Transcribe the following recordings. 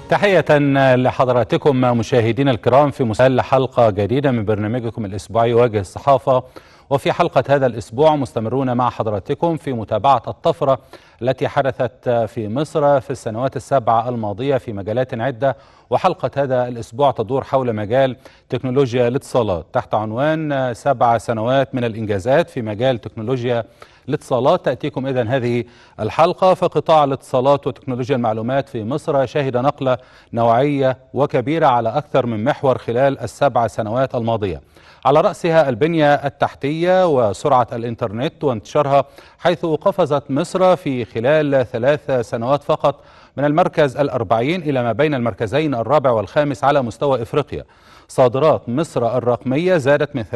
تحية لحضراتكم مشاهدينا الكرام في مسلسل حلقة جديدة من برنامجكم الأسبوعي واجه الصحافة وفي حلقة هذا الأسبوع مستمرون مع حضراتكم في متابعة الطفرة التي حدثت في مصر في السنوات السبعة الماضية في مجالات عدة وحلقة هذا الأسبوع تدور حول مجال تكنولوجيا الاتصالات تحت عنوان سبع سنوات من الإنجازات في مجال تكنولوجيا الاتصالات تأتيكم إذن هذه الحلقة فقطاع الاتصالات وتكنولوجيا المعلومات في مصر شهد نقلة نوعية وكبيرة على أكثر من محور خلال السبع سنوات الماضية على رأسها البنية التحتية وسرعة الإنترنت وانتشارها حيث قفزت مصر في خلال ثلاث سنوات فقط من المركز الأربعين إلى ما بين المركزين الرابع والخامس على مستوى إفريقيا صادرات مصر الرقمية زادت من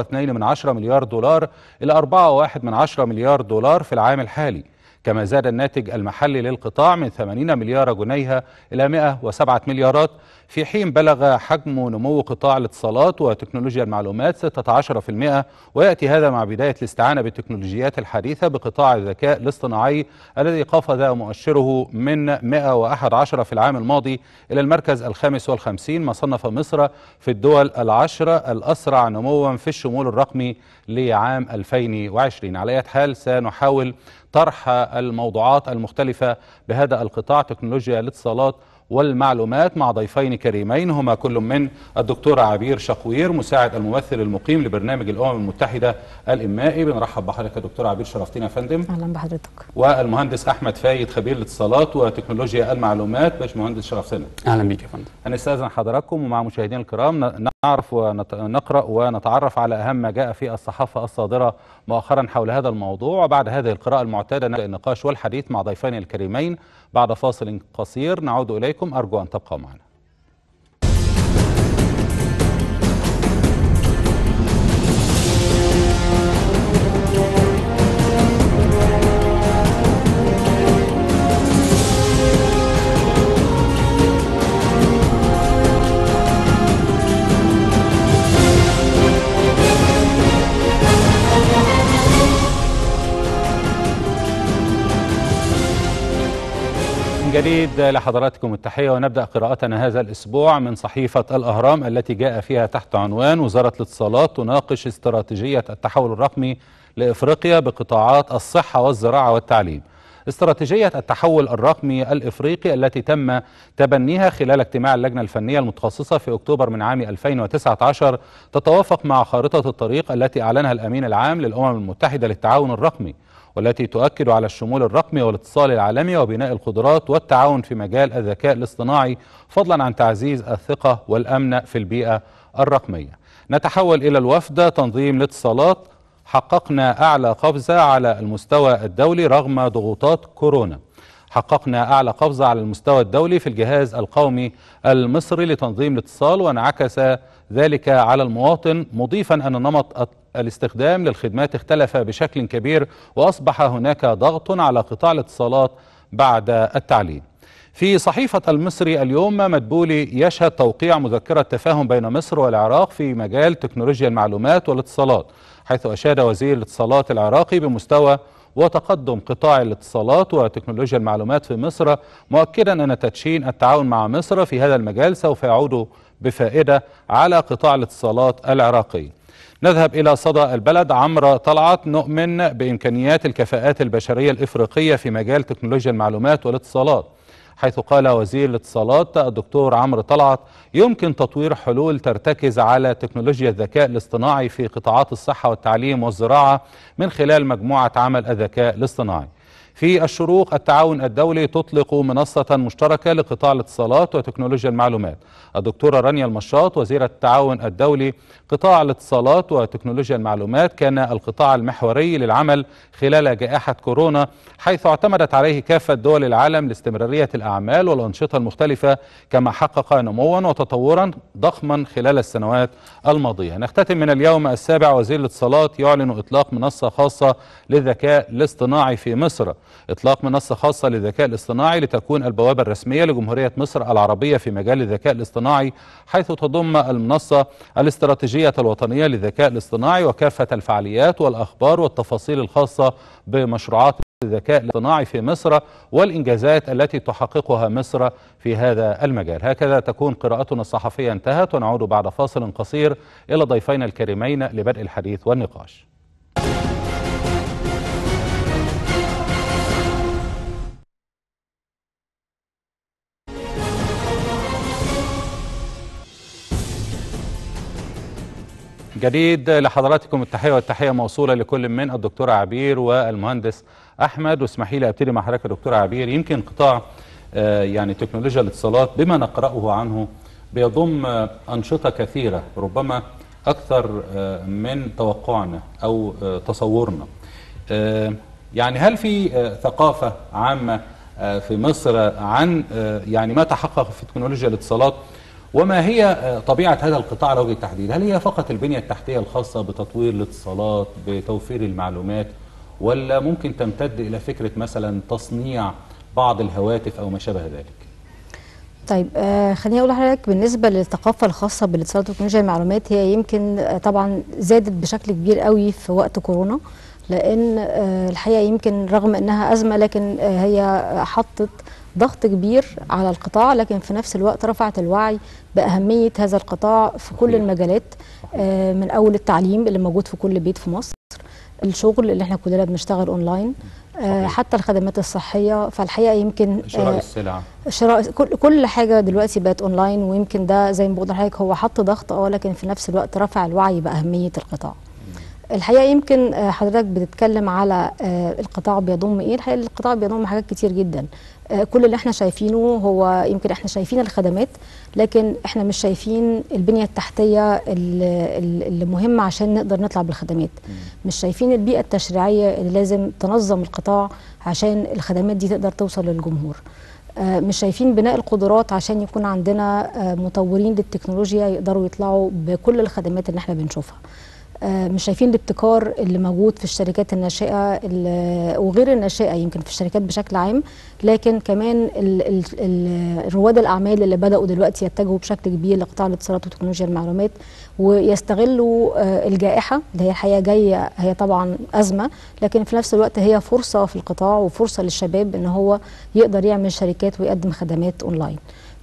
3.2 مليار دولار إلى 4.1 مليار دولار في العام الحالي كما زاد الناتج المحلي للقطاع من 80 مليار جنيه إلى 107 مليارات في حين بلغ حجم نمو قطاع الاتصالات وتكنولوجيا المعلومات 16% ويأتي هذا مع بداية الاستعانة بالتكنولوجيات الحديثة بقطاع الذكاء الاصطناعي الذي قفز مؤشره من 111 في العام الماضي إلى المركز الخامس والخمسين ما صنف مصر في الدول العشرة الأسرع نموا في الشمول الرقمي لعام 2020 على أي حال سنحاول طرح الموضوعات المختلفة بهذا القطاع تكنولوجيا الاتصالات والمعلومات مع ضيفين كريمين هما كل من الدكتورة عبير شقوير مساعد الممثل المقيم لبرنامج الأمم المتحدة الإنمائي بنرحب بحضرتك يا دكتورة عبير شرفتينا يا فندم اهلا بحضرتك والمهندس أحمد فايد خبير الاتصالات وتكنولوجيا المعلومات باشمهندس شرفتنا اهلا بيك يا فندم هنستأذن حضراتكم ومع مشاهدينا الكرام نعرف ونقرأ ونتعرف على أهم ما جاء في الصحافة الصادرة مؤخرا حول هذا الموضوع وبعد هذه القراءة المعتادة نبدأ النقاش والحديث مع ضيفين الكريمين بعد فاصل قصير نعود إليكم أرجو أن تبقوا معنا من جديد لحضراتكم التحية ونبدأ قراءتنا هذا الأسبوع من صحيفة الأهرام التي جاء فيها تحت عنوان وزارة الاتصالات تناقش استراتيجية التحول الرقمي لإفريقيا بقطاعات الصحة والزراعة والتعليم استراتيجية التحول الرقمي الإفريقي التي تم تبنيها خلال اجتماع اللجنة الفنية المتخصصة في أكتوبر من عام 2019 تتوافق مع خارطة الطريق التي أعلنها الأمين العام للأمم المتحدة للتعاون الرقمي والتي تؤكد على الشمول الرقمي والاتصال العالمي وبناء القدرات والتعاون في مجال الذكاء الاصطناعي فضلا عن تعزيز الثقة والأمن في البيئة الرقمية نتحول إلى الوفد تنظيم الاتصالات حققنا أعلى قفزة على المستوى الدولي رغم ضغوطات كورونا حققنا أعلى قفزة على المستوى الدولي في الجهاز القومي المصري لتنظيم الاتصال وانعكس ذلك على المواطن مضيفا أن نمط الاستخدام للخدمات اختلف بشكل كبير وأصبح هناك ضغط على قطاع الاتصالات بعد التعليم في صحيفة المصري اليوم مدبولي يشهد توقيع مذكرة تفاهم بين مصر والعراق في مجال تكنولوجيا المعلومات والاتصالات حيث أشاد وزير الاتصالات العراقي بمستوى وتقدم قطاع الاتصالات وتكنولوجيا المعلومات في مصر مؤكدا أن تدشين التعاون مع مصر في هذا المجال سوف يعود بفائدة على قطاع الاتصالات العراقي نذهب إلى صدى البلد عمرو طلعت نؤمن بإمكانيات الكفاءات البشرية الإفريقية في مجال تكنولوجيا المعلومات والاتصالات حيث قال وزير الاتصالات الدكتور عمرو طلعت يمكن تطوير حلول ترتكز على تكنولوجيا الذكاء الاصطناعي في قطاعات الصحة والتعليم والزراعة من خلال مجموعة عمل الذكاء الاصطناعي في الشروق التعاون الدولي تطلق منصة مشتركة لقطاع الاتصالات وتكنولوجيا المعلومات الدكتورة رانيا المشاط وزيرة التعاون الدولي قطاع الاتصالات وتكنولوجيا المعلومات كان القطاع المحوري للعمل خلال جائحة كورونا حيث اعتمدت عليه كافة دول العالم لاستمرارية الأعمال والأنشطة المختلفة كما حقق نموا وتطورا ضخما خلال السنوات الماضية نختتم من اليوم السابع وزير الاتصالات يعلن إطلاق منصة خاصة للذكاء الاصطناعي في مصر إطلاق منصة خاصة للذكاء الاصطناعي لتكون البوابة الرسمية لجمهورية مصر العربية في مجال الذكاء الاصطناعي حيث تضم المنصة الاستراتيجية الوطنية للذكاء الاصطناعي وكافة الفعاليات والأخبار والتفاصيل الخاصة بمشروعات الذكاء الاصطناعي في مصر والإنجازات التي تحققها مصر في هذا المجال هكذا تكون قراءتنا الصحفية انتهت ونعود بعد فاصل قصير إلى ضيفينا الكريمين لبدء الحديث والنقاش جديد لحضراتكم التحية والتحية موصولة لكل من الدكتورة عبير والمهندس أحمد واسمحي لي أبتدي مع حضرتك يا دكتورة عبير يمكن قطاع آه، يعني تكنولوجيا الاتصالات بما نقرأه عنه بيضم آه، أنشطة كثيرة ربما أكثر آه، من توقعنا أو تصورنا يعني هل في ثقافة عامة في مصر عن يعني ما تحقق في تكنولوجيا الاتصالات وما هي طبيعة هذا القطاع على وجه التحديد هل هي فقط البنية التحتية الخاصة بتطوير الاتصالات بتوفير المعلومات ولا ممكن تمتد إلى فكرة مثلا تصنيع بعض الهواتف أو ما شابه ذلك طيب آه خليني اقول لحضرتك بالنسبه للثقافه الخاصه بالاتصالات وتكنولوجيا المعلومات هي يمكن آه طبعا زادت بشكل كبير قوي في وقت كورونا لان آه الحقيقه يمكن رغم انها ازمه لكن آه هي حطت ضغط كبير على القطاع لكن في نفس الوقت رفعت الوعي بأهمية هذا القطاع في كل المجالات آه، من أول التعليم اللي موجود في كل بيت في مصر الشغل اللي احنا كلنا بنشتغل اونلاين آه حتى الخدمات الصحيه فالحقيقه يمكن شراء آه السلع شراء كل, كل حاجه دلوقتي بقت اونلاين ويمكن ده زي ما بقول لحضرتك هو حط ضغط اه لكن في نفس الوقت رفع الوعي باهميه القطاع الحقيقه يمكن آه، حضرتك بتتكلم على آه، القطاع بيضم ايه الحقيقه القطاع بيضم حاجات كتير جدا آه، كل اللي احنا شايفينه هو يمكن احنا شايفين الخدمات لكن احنا مش شايفين البنيه التحتيه اللي مهمه عشان نقدر نطلع بالخدمات مش شايفين البيئه التشريعيه اللي لازم تنظم القطاع عشان الخدمات دي تقدر توصل للجمهور مش شايفين بناء القدرات عشان يكون عندنا مطورين للتكنولوجيا يقدروا يطلعوا بكل الخدمات اللي احنا بنشوفها آه، مش شايفين الابتكار اللي موجود في الشركات الناشئه وغير الناشئه يمكن في الشركات بشكل عام لكن كمان رواد الاعمال اللي بداوا دلوقتي يتجهوا بشكل كبير لقطاع الاتصالات وتكنولوجيا المعلومات ويستغلوا آه، الجائحه اللي هي الحقيقه جايه هي طبعا ازمه لكن في نفس الوقت هي فرصه في القطاع وفرصه للشباب ان هو يقدر يعمل شركات ويقدم خدمات اونلاين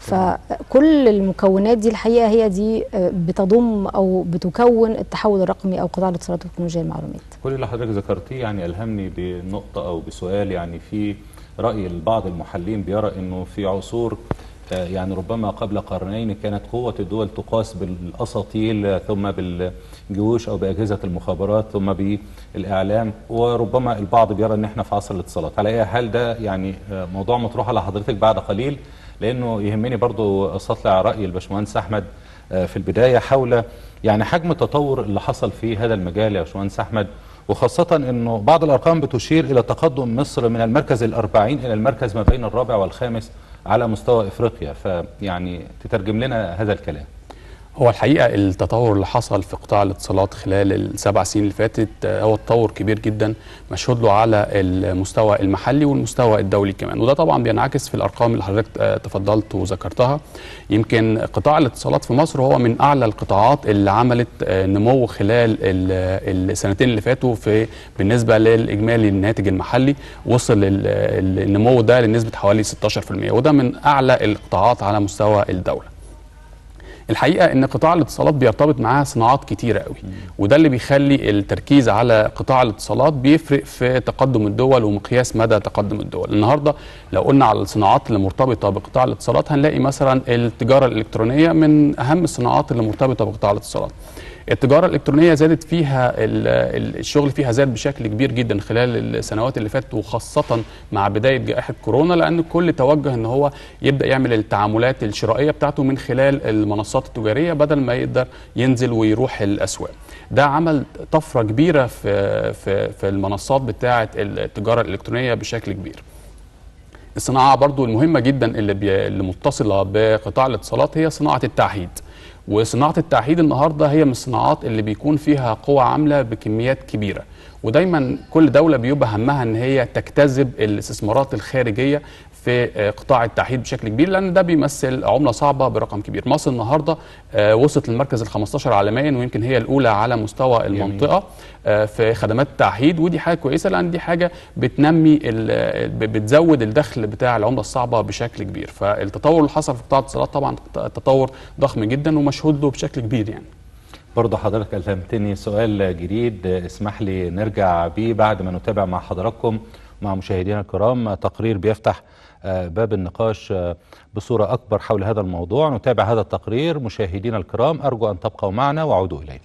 فكل المكونات دي الحقيقه هي دي آه، بتضم او بتكون التحول الرقمي او قطاع الاتصالات وتكنولوجيا المعلومات. كل اللي حضرتك ذكرتيه يعني الهمني بنقطه او بسؤال يعني في راي البعض المحللين بيرى انه في عصور آه، يعني ربما قبل قرنين كانت قوة الدول تقاس بالأساطيل ثم بالجيوش أو بأجهزة المخابرات ثم بالإعلام وربما البعض بيرى أن احنا في عصر الاتصالات على أي هل ده يعني آه، موضوع مطروح على حضرتك بعد قليل لانه يهمني برضو استطلع راي الباشمهندس احمد آه، في البدايه حول يعني حجم التطور اللي حصل في هذا المجال يا باشمهندس احمد وخاصة أنه بعض الأرقام بتشير إلى تقدم مصر من المركز الأربعين إلى المركز ما بين الرابع والخامس على مستوى إفريقيا فيعني تترجم لنا هذا الكلام هو الحقيقة التطور اللي حصل في قطاع الاتصالات خلال السبع سنين اللي فاتت آه، هو تطور كبير جدا مشهود له على المستوى المحلي والمستوى الدولي كمان وده طبعا بينعكس في الأرقام اللي حضرتك آه، تفضلت وذكرتها يمكن قطاع الاتصالات في مصر هو من أعلى القطاعات اللي عملت آه، نمو خلال السنتين اللي فاتوا في بالنسبة للإجمالي الناتج المحلي وصل النمو ده لنسبة حوالي 16% وده من أعلى القطاعات على مستوى الدولة الحقيقه ان قطاع الاتصالات بيرتبط معاه صناعات كتيره قوي وده اللي بيخلي التركيز على قطاع الاتصالات بيفرق في تقدم الدول ومقياس مدى تقدم الدول النهارده لو قلنا على الصناعات اللي مرتبطه بقطاع الاتصالات هنلاقي مثلا التجاره الالكترونيه من اهم الصناعات اللي مرتبطه بقطاع الاتصالات التجاره الالكترونيه زادت فيها الشغل فيها زاد بشكل كبير جدا خلال السنوات اللي فاتت وخاصه مع بدايه جائحه كورونا لان الكل توجه ان هو يبدا يعمل التعاملات الشرائيه بتاعته من خلال المنصات التجاريه بدل ما يقدر ينزل ويروح الاسواق ده عمل طفره كبيره في في في المنصات بتاعه التجاره الالكترونيه بشكل كبير الصناعه برضو المهمه جدا اللي, اللي متصله بقطاع الاتصالات هي صناعه التعهيد وصناعه التعهيد النهارده هي من الصناعات اللي بيكون فيها قوى عامله بكميات كبيره ودايما كل دوله بيبقى همها ان هي تجتذب الاستثمارات الخارجيه في آه، قطاع التعهيد بشكل كبير لان ده بيمثل عمله صعبه برقم كبير مصر النهارده آه، وصلت للمركز ال 15 عالميا ويمكن هي الاولى على مستوى المنطقه آه، في خدمات التعهيد ودي حاجه كويسه لان دي حاجه بتنمي ال- ب- بتزود الدخل بتاع العمله الصعبه بشكل كبير فالتطور اللي حصل في قطاع الاتصالات طبعا تطور ضخم جدا ومشهود له بشكل كبير يعني برضه حضرتك ألهمتني سؤال جديد اسمح لي نرجع بيه بعد ما نتابع مع حضراتكم مع مشاهدينا الكرام تقرير بيفتح آه، باب النقاش آه، بصورة أكبر حول هذا الموضوع نتابع هذا التقرير مشاهدينا الكرام أرجو أن تبقوا معنا وعودوا إلينا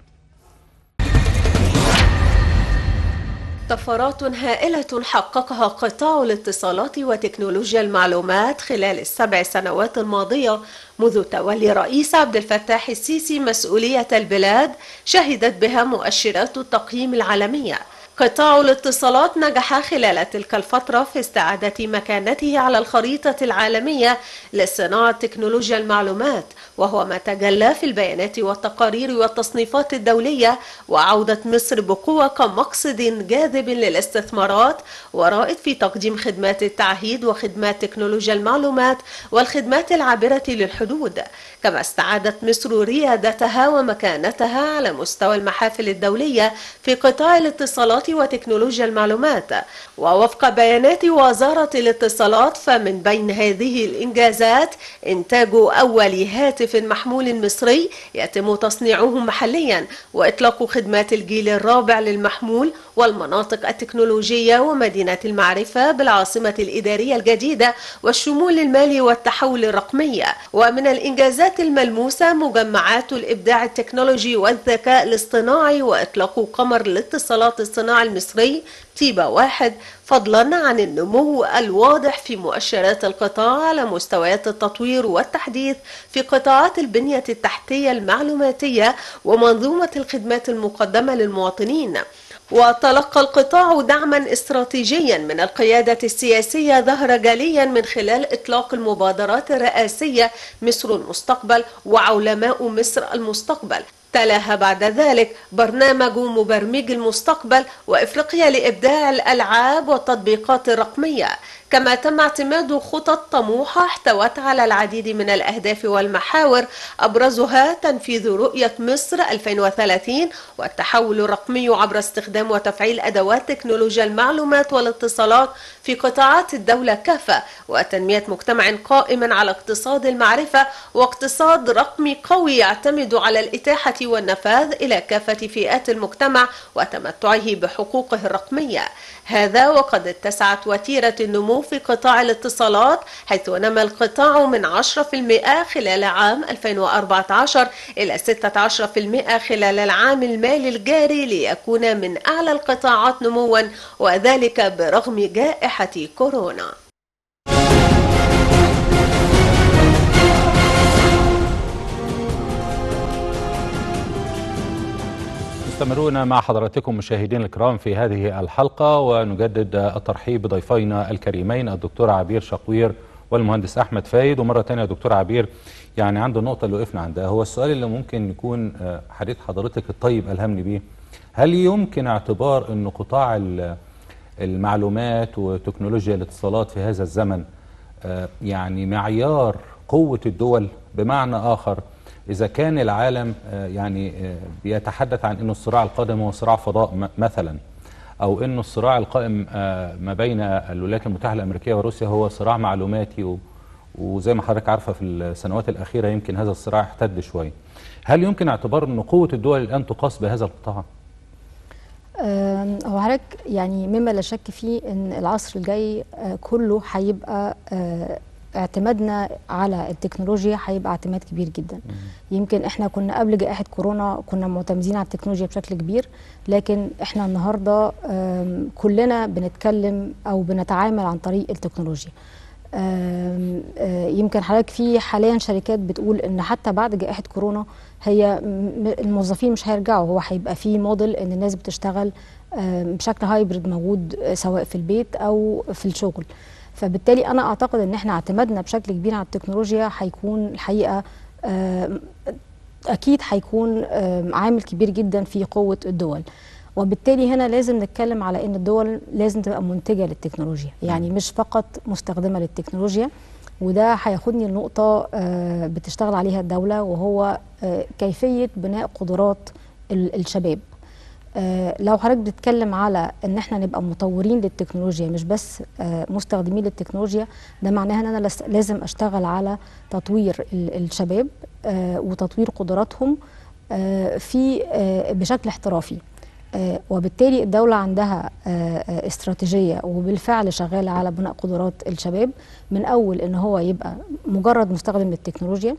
طفرات هائلة حققها قطاع الاتصالات وتكنولوجيا المعلومات خلال السبع سنوات الماضية منذ تولي رئيس عبد الفتاح السيسي مسؤولية البلاد شهدت بها مؤشرات التقييم العالمية قطاع الاتصالات نجح خلال تلك الفترة في استعادة مكانته على الخريطة العالمية لصناعة تكنولوجيا المعلومات وهو ما تجلى في البيانات والتقارير والتصنيفات الدولية وعودة مصر بقوة كمقصد جاذب للاستثمارات ورائد في تقديم خدمات التعهيد وخدمات تكنولوجيا المعلومات والخدمات العابرة للحدود كما استعادت مصر ريادتها ومكانتها على مستوى المحافل الدولية في قطاع الاتصالات وتكنولوجيا المعلومات ووفق بيانات وزارة الاتصالات فمن بين هذه الإنجازات إنتاج أول هاتف محمول مصري يتم تصنيعه محليا وإطلاق خدمات الجيل الرابع للمحمول والمناطق التكنولوجية ومدينة المعرفة بالعاصمة الإدارية الجديدة والشمول المالي والتحول الرقمي ومن الإنجازات الملموسة مجمعات الإبداع التكنولوجي والذكاء الاصطناعي وإطلاق قمر الاتصالات الصناعي المصري تيبا واحد فضلا عن النمو الواضح في مؤشرات القطاع على مستويات التطوير والتحديث في قطاعات البنية التحتية المعلوماتية ومنظومة الخدمات المقدمة للمواطنين وتلقى القطاع دعما استراتيجيا من القيادة السياسية ظهر جليا من خلال إطلاق المبادرات الرئاسية مصر المستقبل وعلماء مصر المستقبل تلاها بعد ذلك برنامج مبرمج المستقبل وإفريقيا لإبداع الألعاب والتطبيقات الرقمية كما تم اعتماد خطط طموحة احتوت على العديد من الأهداف والمحاور أبرزها تنفيذ رؤية مصر 2030 والتحول الرقمي عبر استخدام وتفعيل أدوات تكنولوجيا المعلومات والاتصالات في قطاعات الدولة كافة وتنمية مجتمع قائم على اقتصاد المعرفة واقتصاد رقمي قوي يعتمد على الإتاحة والنفاذ إلى كافة فئات المجتمع وتمتعه بحقوقه الرقمية هذا وقد اتسعت وتيرة النمو في قطاع الاتصالات حيث نما القطاع من 10% خلال عام 2014 إلى 16% خلال العام المالي الجاري ليكون من أعلى القطاعات نموا وذلك برغم جائحة كورونا مستمرون مع حضراتكم مشاهدين الكرام في هذه الحلقة ونجدد الترحيب بضيفينا الكريمين الدكتور عبير شقوير والمهندس أحمد فايد ومرة تانية دكتور عبير يعني عند النقطة اللي وقفنا عندها هو السؤال اللي ممكن يكون آه، حديث حضرتك الطيب ألهمني بيه هل يمكن اعتبار أن قطاع ال- المعلومات وتكنولوجيا الاتصالات في هذا الزمن آه، يعني معيار قوة الدول بمعنى آخر إذا كان العالم آه، يعني آه، بيتحدث عن أنه الصراع القادم هو صراع فضاء م- مثلا أو أنه الصراع القائم آه، ما بين الولايات المتحدة الأمريكية وروسيا هو صراع معلوماتي و- وزي ما حضرتك عارفة في السنوات الأخيرة يمكن هذا الصراع احتد شوية هل يمكن اعتبار أن قوة الدول الآن تقاس بهذا القطاع؟ آم، هو حضرتك يعني مما لا شك فيه ان العصر الجاي آه، كله هيبقى آه، اعتمادنا على التكنولوجيا هيبقى اعتماد كبير جدا يمكن احنا كنا قبل جائحة كورونا كنا معتمدين على التكنولوجيا بشكل كبير لكن احنا النهاردة آم، كلنا بنتكلم او بنتعامل عن طريق التكنولوجيا آم، آه، يمكن حضرتك في حاليا شركات بتقول ان حتى بعد جائحه كورونا هي م- الموظفين مش هيرجعوا هو هيبقى في موديل ان الناس بتشتغل آم، بشكل هايبرد موجود آه، سواء في البيت او في الشغل فبالتالي انا اعتقد ان احنا اعتمادنا بشكل كبير على التكنولوجيا هيكون الحقيقه آم، اكيد هيكون آم، عامل كبير جدا في قوه الدول وبالتالي هنا لازم نتكلم على ان الدول لازم تبقى منتجه للتكنولوجيا يعني مش فقط مستخدمه للتكنولوجيا وده هياخدني لنقطه آه، بتشتغل عليها الدوله وهو آه، كيفيه بناء قدرات ال- الشباب آه، لو حضرتك بتتكلم على ان احنا نبقى مطورين للتكنولوجيا مش بس آه، مستخدمين للتكنولوجيا ده معناها ان انا لس- لازم اشتغل على تطوير ال- الشباب آه، وتطوير قدراتهم آه، في آه، بشكل احترافي آه، وبالتالي الدولة عندها آه، آه، استراتيجية وبالفعل شغالة على بناء قدرات الشباب من أول إن هو يبقى مجرد مستخدم للتكنولوجيا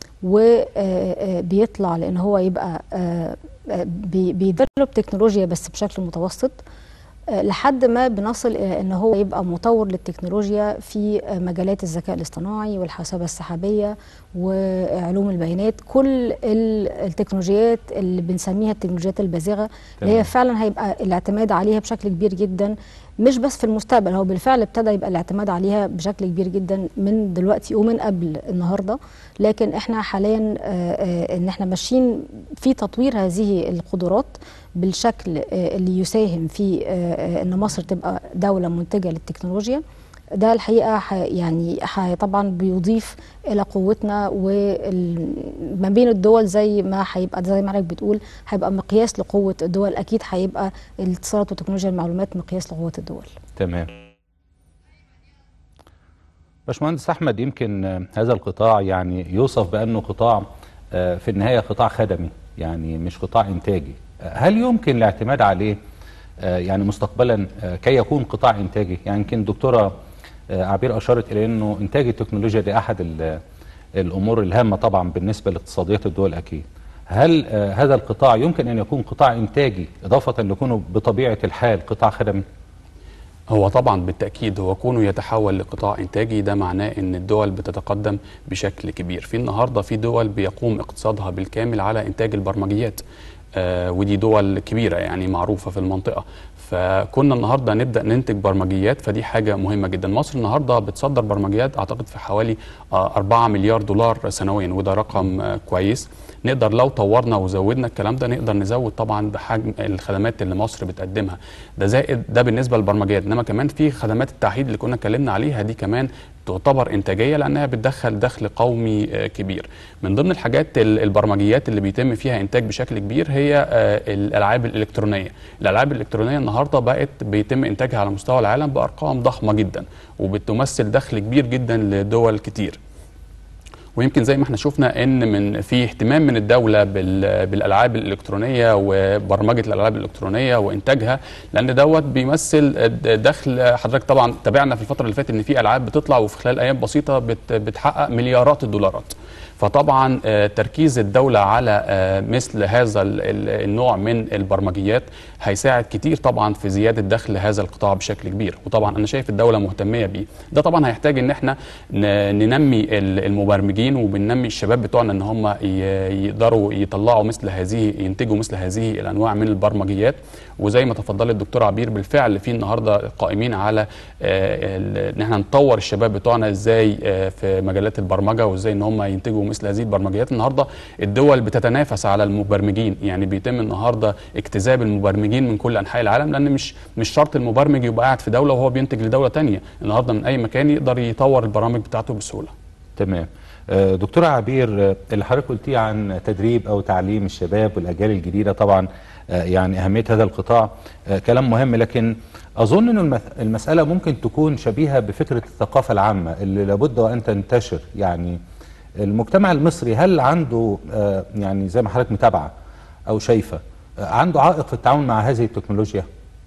وبيطلع لأن هو يبقى آه، آه، بي- بيدرب تكنولوجيا بس بشكل متوسط آه، لحد ما بنصل إلى إن هو يبقى مطور للتكنولوجيا في آه، مجالات الذكاء الاصطناعي والحوسبة السحابية وعلوم البيانات كل ال- التكنولوجيات اللي بنسميها التكنولوجيات البازغة اللي تمام. هي فعلا هيبقى الاعتماد عليها بشكل كبير جدا مش بس في المستقبل هو بالفعل ابتدى يبقى الاعتماد عليها بشكل كبير جدا من دلوقتي ومن قبل النهارده لكن احنا حاليا آه، آه، ان احنا ماشيين في تطوير هذه القدرات بالشكل آه، اللي يساهم في آه، آه، ان مصر تبقى دوله منتجه للتكنولوجيا ده الحقيقه ح- يعني ح- طبعا بيضيف الى قوتنا وما بين الدول زي ما هيبقى زي ما حضرتك بتقول هيبقى مقياس لقوه الدول اكيد هيبقى الاتصالات وتكنولوجيا المعلومات مقياس لقوه الدول تمام باشمهندس احمد يمكن آه، هذا القطاع يعني يوصف بانه قطاع آه، في النهايه قطاع خدمي يعني مش قطاع انتاجي آه، هل يمكن الاعتماد عليه آه، يعني مستقبلا آه، كي يكون قطاع انتاجي يعني يمكن الدكتوره آه، عبير اشارت الى انه انتاج التكنولوجيا دي احد ال- الامور الهامه طبعا بالنسبه لاقتصاديات الدول اكيد هل آه، هذا القطاع يمكن ان يكون قطاع انتاجي اضافه لكونه بطبيعه الحال قطاع خدمي هو طبعا بالتاكيد هو كونه يتحول لقطاع انتاجي ده معناه ان الدول بتتقدم بشكل كبير في النهارده في دول بيقوم اقتصادها بالكامل على انتاج البرمجيات آه ودي دول كبيره يعني معروفه في المنطقه فكنا النهارده نبدا ننتج برمجيات فدي حاجه مهمه جدا مصر النهارده بتصدر برمجيات اعتقد في حوالي آه 4 مليار دولار سنويا وده رقم آه كويس نقدر لو طورنا وزودنا الكلام ده نقدر نزود طبعا بحجم الخدمات اللي مصر بتقدمها ده زائد ده بالنسبه للبرمجيات انما كمان في خدمات التوحيد اللي كنا اتكلمنا عليها دي كمان تعتبر انتاجيه لانها بتدخل دخل قومي آه، كبير من ضمن الحاجات ال- البرمجيات اللي بيتم فيها انتاج بشكل كبير هي آه، الالعاب الالكترونيه الالعاب الالكترونيه النهارده بقت بيتم انتاجها على مستوى العالم بارقام ضخمه جدا وبتمثل دخل كبير جدا لدول كتير ويمكن زي ما احنا شفنا ان من في اهتمام من الدوله بال- بالالعاب الالكترونيه وبرمجه الالعاب الالكترونيه وانتاجها لان دوت بيمثل دخل حضرتك طبعا تابعنا في الفتره اللي فاتت ان في العاب بتطلع وفي خلال ايام بسيطه بت- بتحقق مليارات الدولارات فطبعا آه، تركيز الدولة على آه، مثل هذا ال- ال- النوع من البرمجيات هيساعد كتير طبعا في زيادة دخل هذا القطاع بشكل كبير وطبعا أنا شايف الدولة مهتمية بيه ده طبعا هيحتاج إن احنا ن- ننمي ال- المبرمجين وبننمي الشباب بتوعنا إن هم ي- يقدروا يطلعوا مثل هذه ينتجوا مثل هذه الأنواع من البرمجيات وزي ما تفضلت الدكتورة عبير بالفعل في النهارده قائمين على آه، ال- ان احنا نطور الشباب بتوعنا ازاي آه، في مجالات البرمجه وازاي ان هم ينتجوا مثل هذه البرمجيات النهارده الدول بتتنافس على المبرمجين يعني بيتم النهارده اجتذاب المبرمجين من كل انحاء العالم لان مش مش شرط المبرمج يبقى قاعد في دوله وهو بينتج لدوله تانية النهارده من اي مكان يقدر يطور البرامج بتاعته بسهوله تمام آه، دكتورة عبير آه، اللي حضرتك قلتيه عن تدريب أو تعليم الشباب والأجيال الجديدة طبعا آه، يعني أهمية هذا القطاع آه، كلام مهم لكن أظن أن المث- المسألة ممكن تكون شبيهة بفكرة الثقافة العامة اللي لابد وأن تنتشر يعني المجتمع المصري هل عنده آه، يعني زي ما حضرتك متابعة أو شايفة آه، عنده عائق في التعامل مع هذه التكنولوجيا؟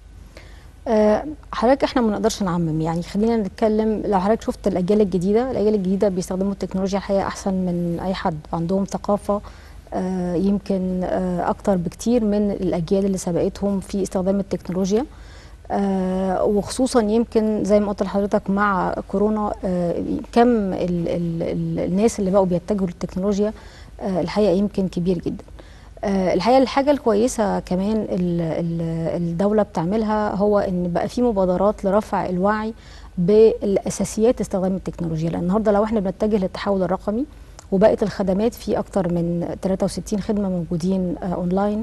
آه، حضرتك احنا ما نقدرش نعمم يعني خلينا نتكلم لو حضرتك شفت الاجيال الجديده الاجيال الجديده بيستخدموا التكنولوجيا الحقيقه احسن من اي حد عندهم ثقافه آه، يمكن آه، اكتر بكتير من الاجيال اللي سبقتهم في استخدام التكنولوجيا آه، وخصوصا يمكن زي ما قلت لحضرتك مع كورونا آه، كم ال ال ال الناس اللي بقوا بيتجهوا للتكنولوجيا آه، الحقيقه يمكن كبير جدا آه، الحقيقه الحاجه الكويسه كمان ال- ال- الدوله بتعملها هو ان بقى في مبادرات لرفع الوعي بالاساسيات استخدام التكنولوجيا لان النهارده لو احنا بنتجه للتحول الرقمي وبقت الخدمات في اكتر من 63 خدمه موجودين آه، اونلاين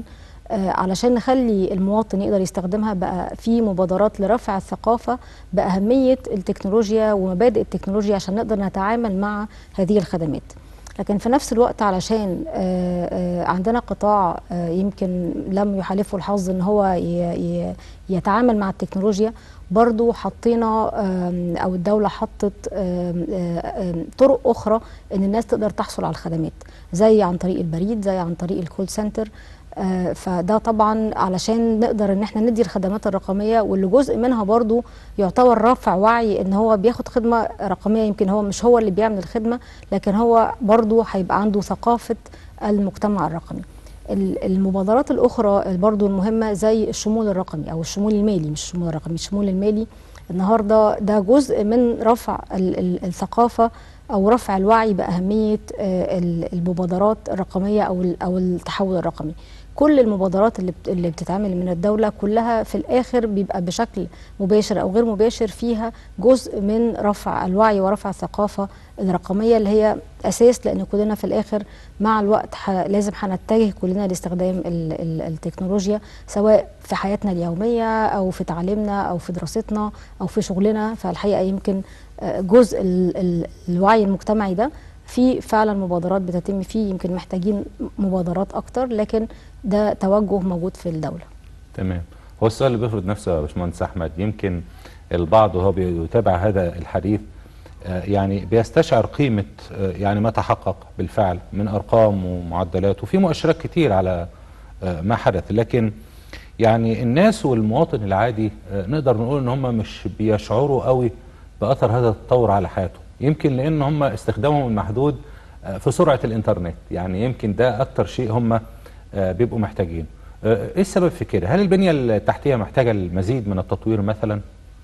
آه، علشان نخلي المواطن يقدر يستخدمها بقى في مبادرات لرفع الثقافة بأهمية التكنولوجيا ومبادئ التكنولوجيا عشان نقدر نتعامل مع هذه الخدمات لكن في نفس الوقت علشان آه، آه، عندنا قطاع آه، يمكن لم يحالفه الحظ ان هو ي- ي- يتعامل مع التكنولوجيا برضو حطينا آم، او الدولة حطت آم، آه، آم، طرق اخرى ان الناس تقدر تحصل على الخدمات زي عن طريق البريد زي عن طريق الكول سنتر آه، فده طبعا علشان نقدر ان احنا ندي الخدمات الرقميه واللي جزء منها برضو يعتبر رفع وعي ان هو بياخد خدمه رقميه يمكن هو مش هو اللي بيعمل الخدمه لكن هو برضو هيبقى عنده ثقافه المجتمع الرقمي ال- المبادرات الاخرى برضو المهمه زي الشمول الرقمي او الشمول المالي مش الشمول الرقمي الشمول المالي النهارده ده جزء من رفع ال- ال- الثقافه او رفع الوعي باهميه آه، ال- المبادرات الرقميه او ال- او التحول الرقمي كل المبادرات اللي بت- اللي بتتعمل من الدوله كلها في الاخر بيبقى بشكل مباشر او غير مباشر فيها جزء من رفع الوعي ورفع الثقافه الرقميه اللي هي اساس لان كلنا في الاخر مع الوقت ح- لازم هنتجه كلنا لاستخدام ال- ال- التكنولوجيا سواء في حياتنا اليوميه او في تعليمنا او في دراستنا او في شغلنا فالحقيقه يمكن آه، جزء ال- ال- الوعي المجتمعي ده في فعلا مبادرات بتتم فيه يمكن محتاجين مبادرات اكتر لكن ده توجه موجود في الدوله تمام هو السؤال اللي بيفرض نفسه يا باشمهندس احمد يمكن البعض وهو بيتابع هذا الحديث آه، يعني بيستشعر قيمه آه، يعني ما تحقق بالفعل من ارقام ومعدلات وفي مؤشرات كتير على آه، ما حدث لكن يعني الناس والمواطن العادي آه، نقدر نقول ان هم مش بيشعروا قوي باثر هذا التطور على حياتهم يمكن لان هم استخدامهم المحدود آه، في سرعه الانترنت يعني يمكن ده اكتر شيء هم آه، بيبقوا محتاجين آه، ايه السبب في كده هل البنيه التحتيه محتاجه المزيد من التطوير مثلا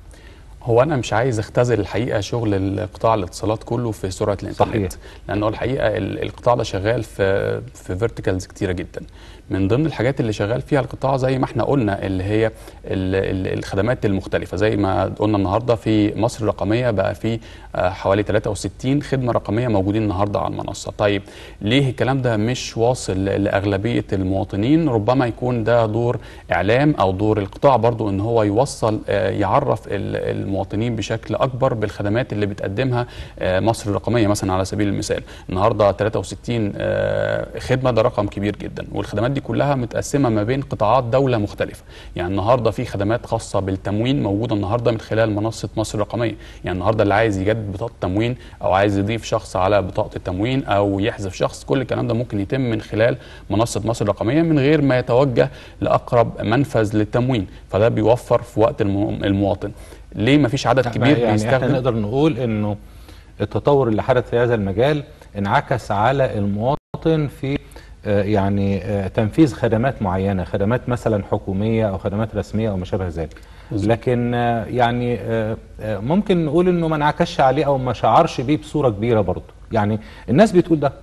هو انا مش عايز اختزل الحقيقه شغل القطاع الاتصالات كله في سرعه الانترنت صحيح. لانه الحقيقه ال- القطاع ده شغال في في فيرتيكالز كتيره جدا من ضمن الحاجات اللي شغال فيها القطاع زي ما احنا قلنا اللي هي ال- ال- الخدمات المختلفه زي ما قلنا النهارده في مصر الرقميه بقى في آه، حوالي 63 خدمه رقميه موجودين النهارده على المنصه طيب ليه الكلام ده مش واصل لاغلبيه المواطنين ربما يكون ده دور اعلام او دور القطاع برضو ان هو يوصل آه، يعرف ال- المواطنين بشكل اكبر بالخدمات اللي بتقدمها آه، مصر الرقميه مثلا على سبيل المثال النهارده 63 آه، خدمه ده رقم كبير جدا والخدمات دي كلها متقسمه ما بين قطاعات دوله مختلفه يعني النهارده في خدمات خاصه بالتموين موجوده النهارده من خلال منصه مصر الرقميه يعني النهارده اللي عايز يجدد بطاقه تموين او عايز يضيف شخص على بطاقه التموين او يحذف شخص كل الكلام ده ممكن يتم من خلال منصه مصر الرقميه من غير ما يتوجه لاقرب منفذ للتموين فده بيوفر في وقت الم- المواطن ليه ما فيش عدد كبير يعني احنا بيستخدم نقدر نقول انه التطور اللي حدث في هذا المجال انعكس على المواطن في آه، يعني آه، تنفيذ خدمات معينه خدمات مثلا حكوميه او خدمات رسميه او ما شابه ذلك لكن آه، يعني آه، آه، ممكن نقول انه ما انعكسش عليه او ما شعرش بيه بصوره كبيره برضه يعني الناس بتقول ده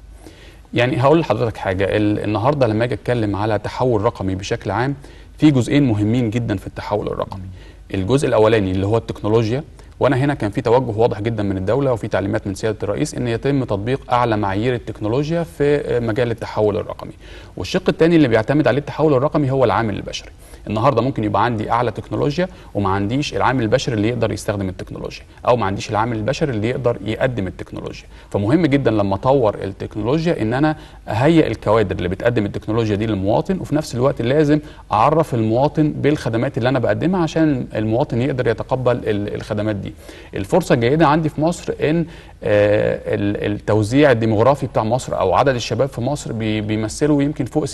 يعني هقول لحضرتك حاجه ال- النهارده لما اجي اتكلم على تحول رقمي بشكل عام في جزئين مهمين جدا في التحول الرقمي الجزء الاولاني اللي هو التكنولوجيا وانا هنا كان في توجه واضح جدا من الدوله وفي تعليمات من سياده الرئيس ان يتم تطبيق اعلى معايير التكنولوجيا في مجال التحول الرقمي والشق الثاني اللي بيعتمد عليه التحول الرقمي هو العامل البشري النهارده ممكن يبقى عندي اعلى تكنولوجيا وما عنديش العامل البشري اللي يقدر يستخدم التكنولوجيا او ما عنديش العامل البشري اللي يقدر يقدم التكنولوجيا فمهم جدا لما اطور التكنولوجيا ان انا اهيئ الكوادر اللي بتقدم التكنولوجيا دي للمواطن وفي نفس الوقت لازم اعرف المواطن بالخدمات اللي انا بقدمها عشان المواطن يقدر يتقبل ال- الخدمات دي الفرصه الجيده عندي في مصر ان آه، ال- التوزيع الديموغرافي بتاع مصر او عدد الشباب في مصر بي- بيمثلوا يمكن فوق 60%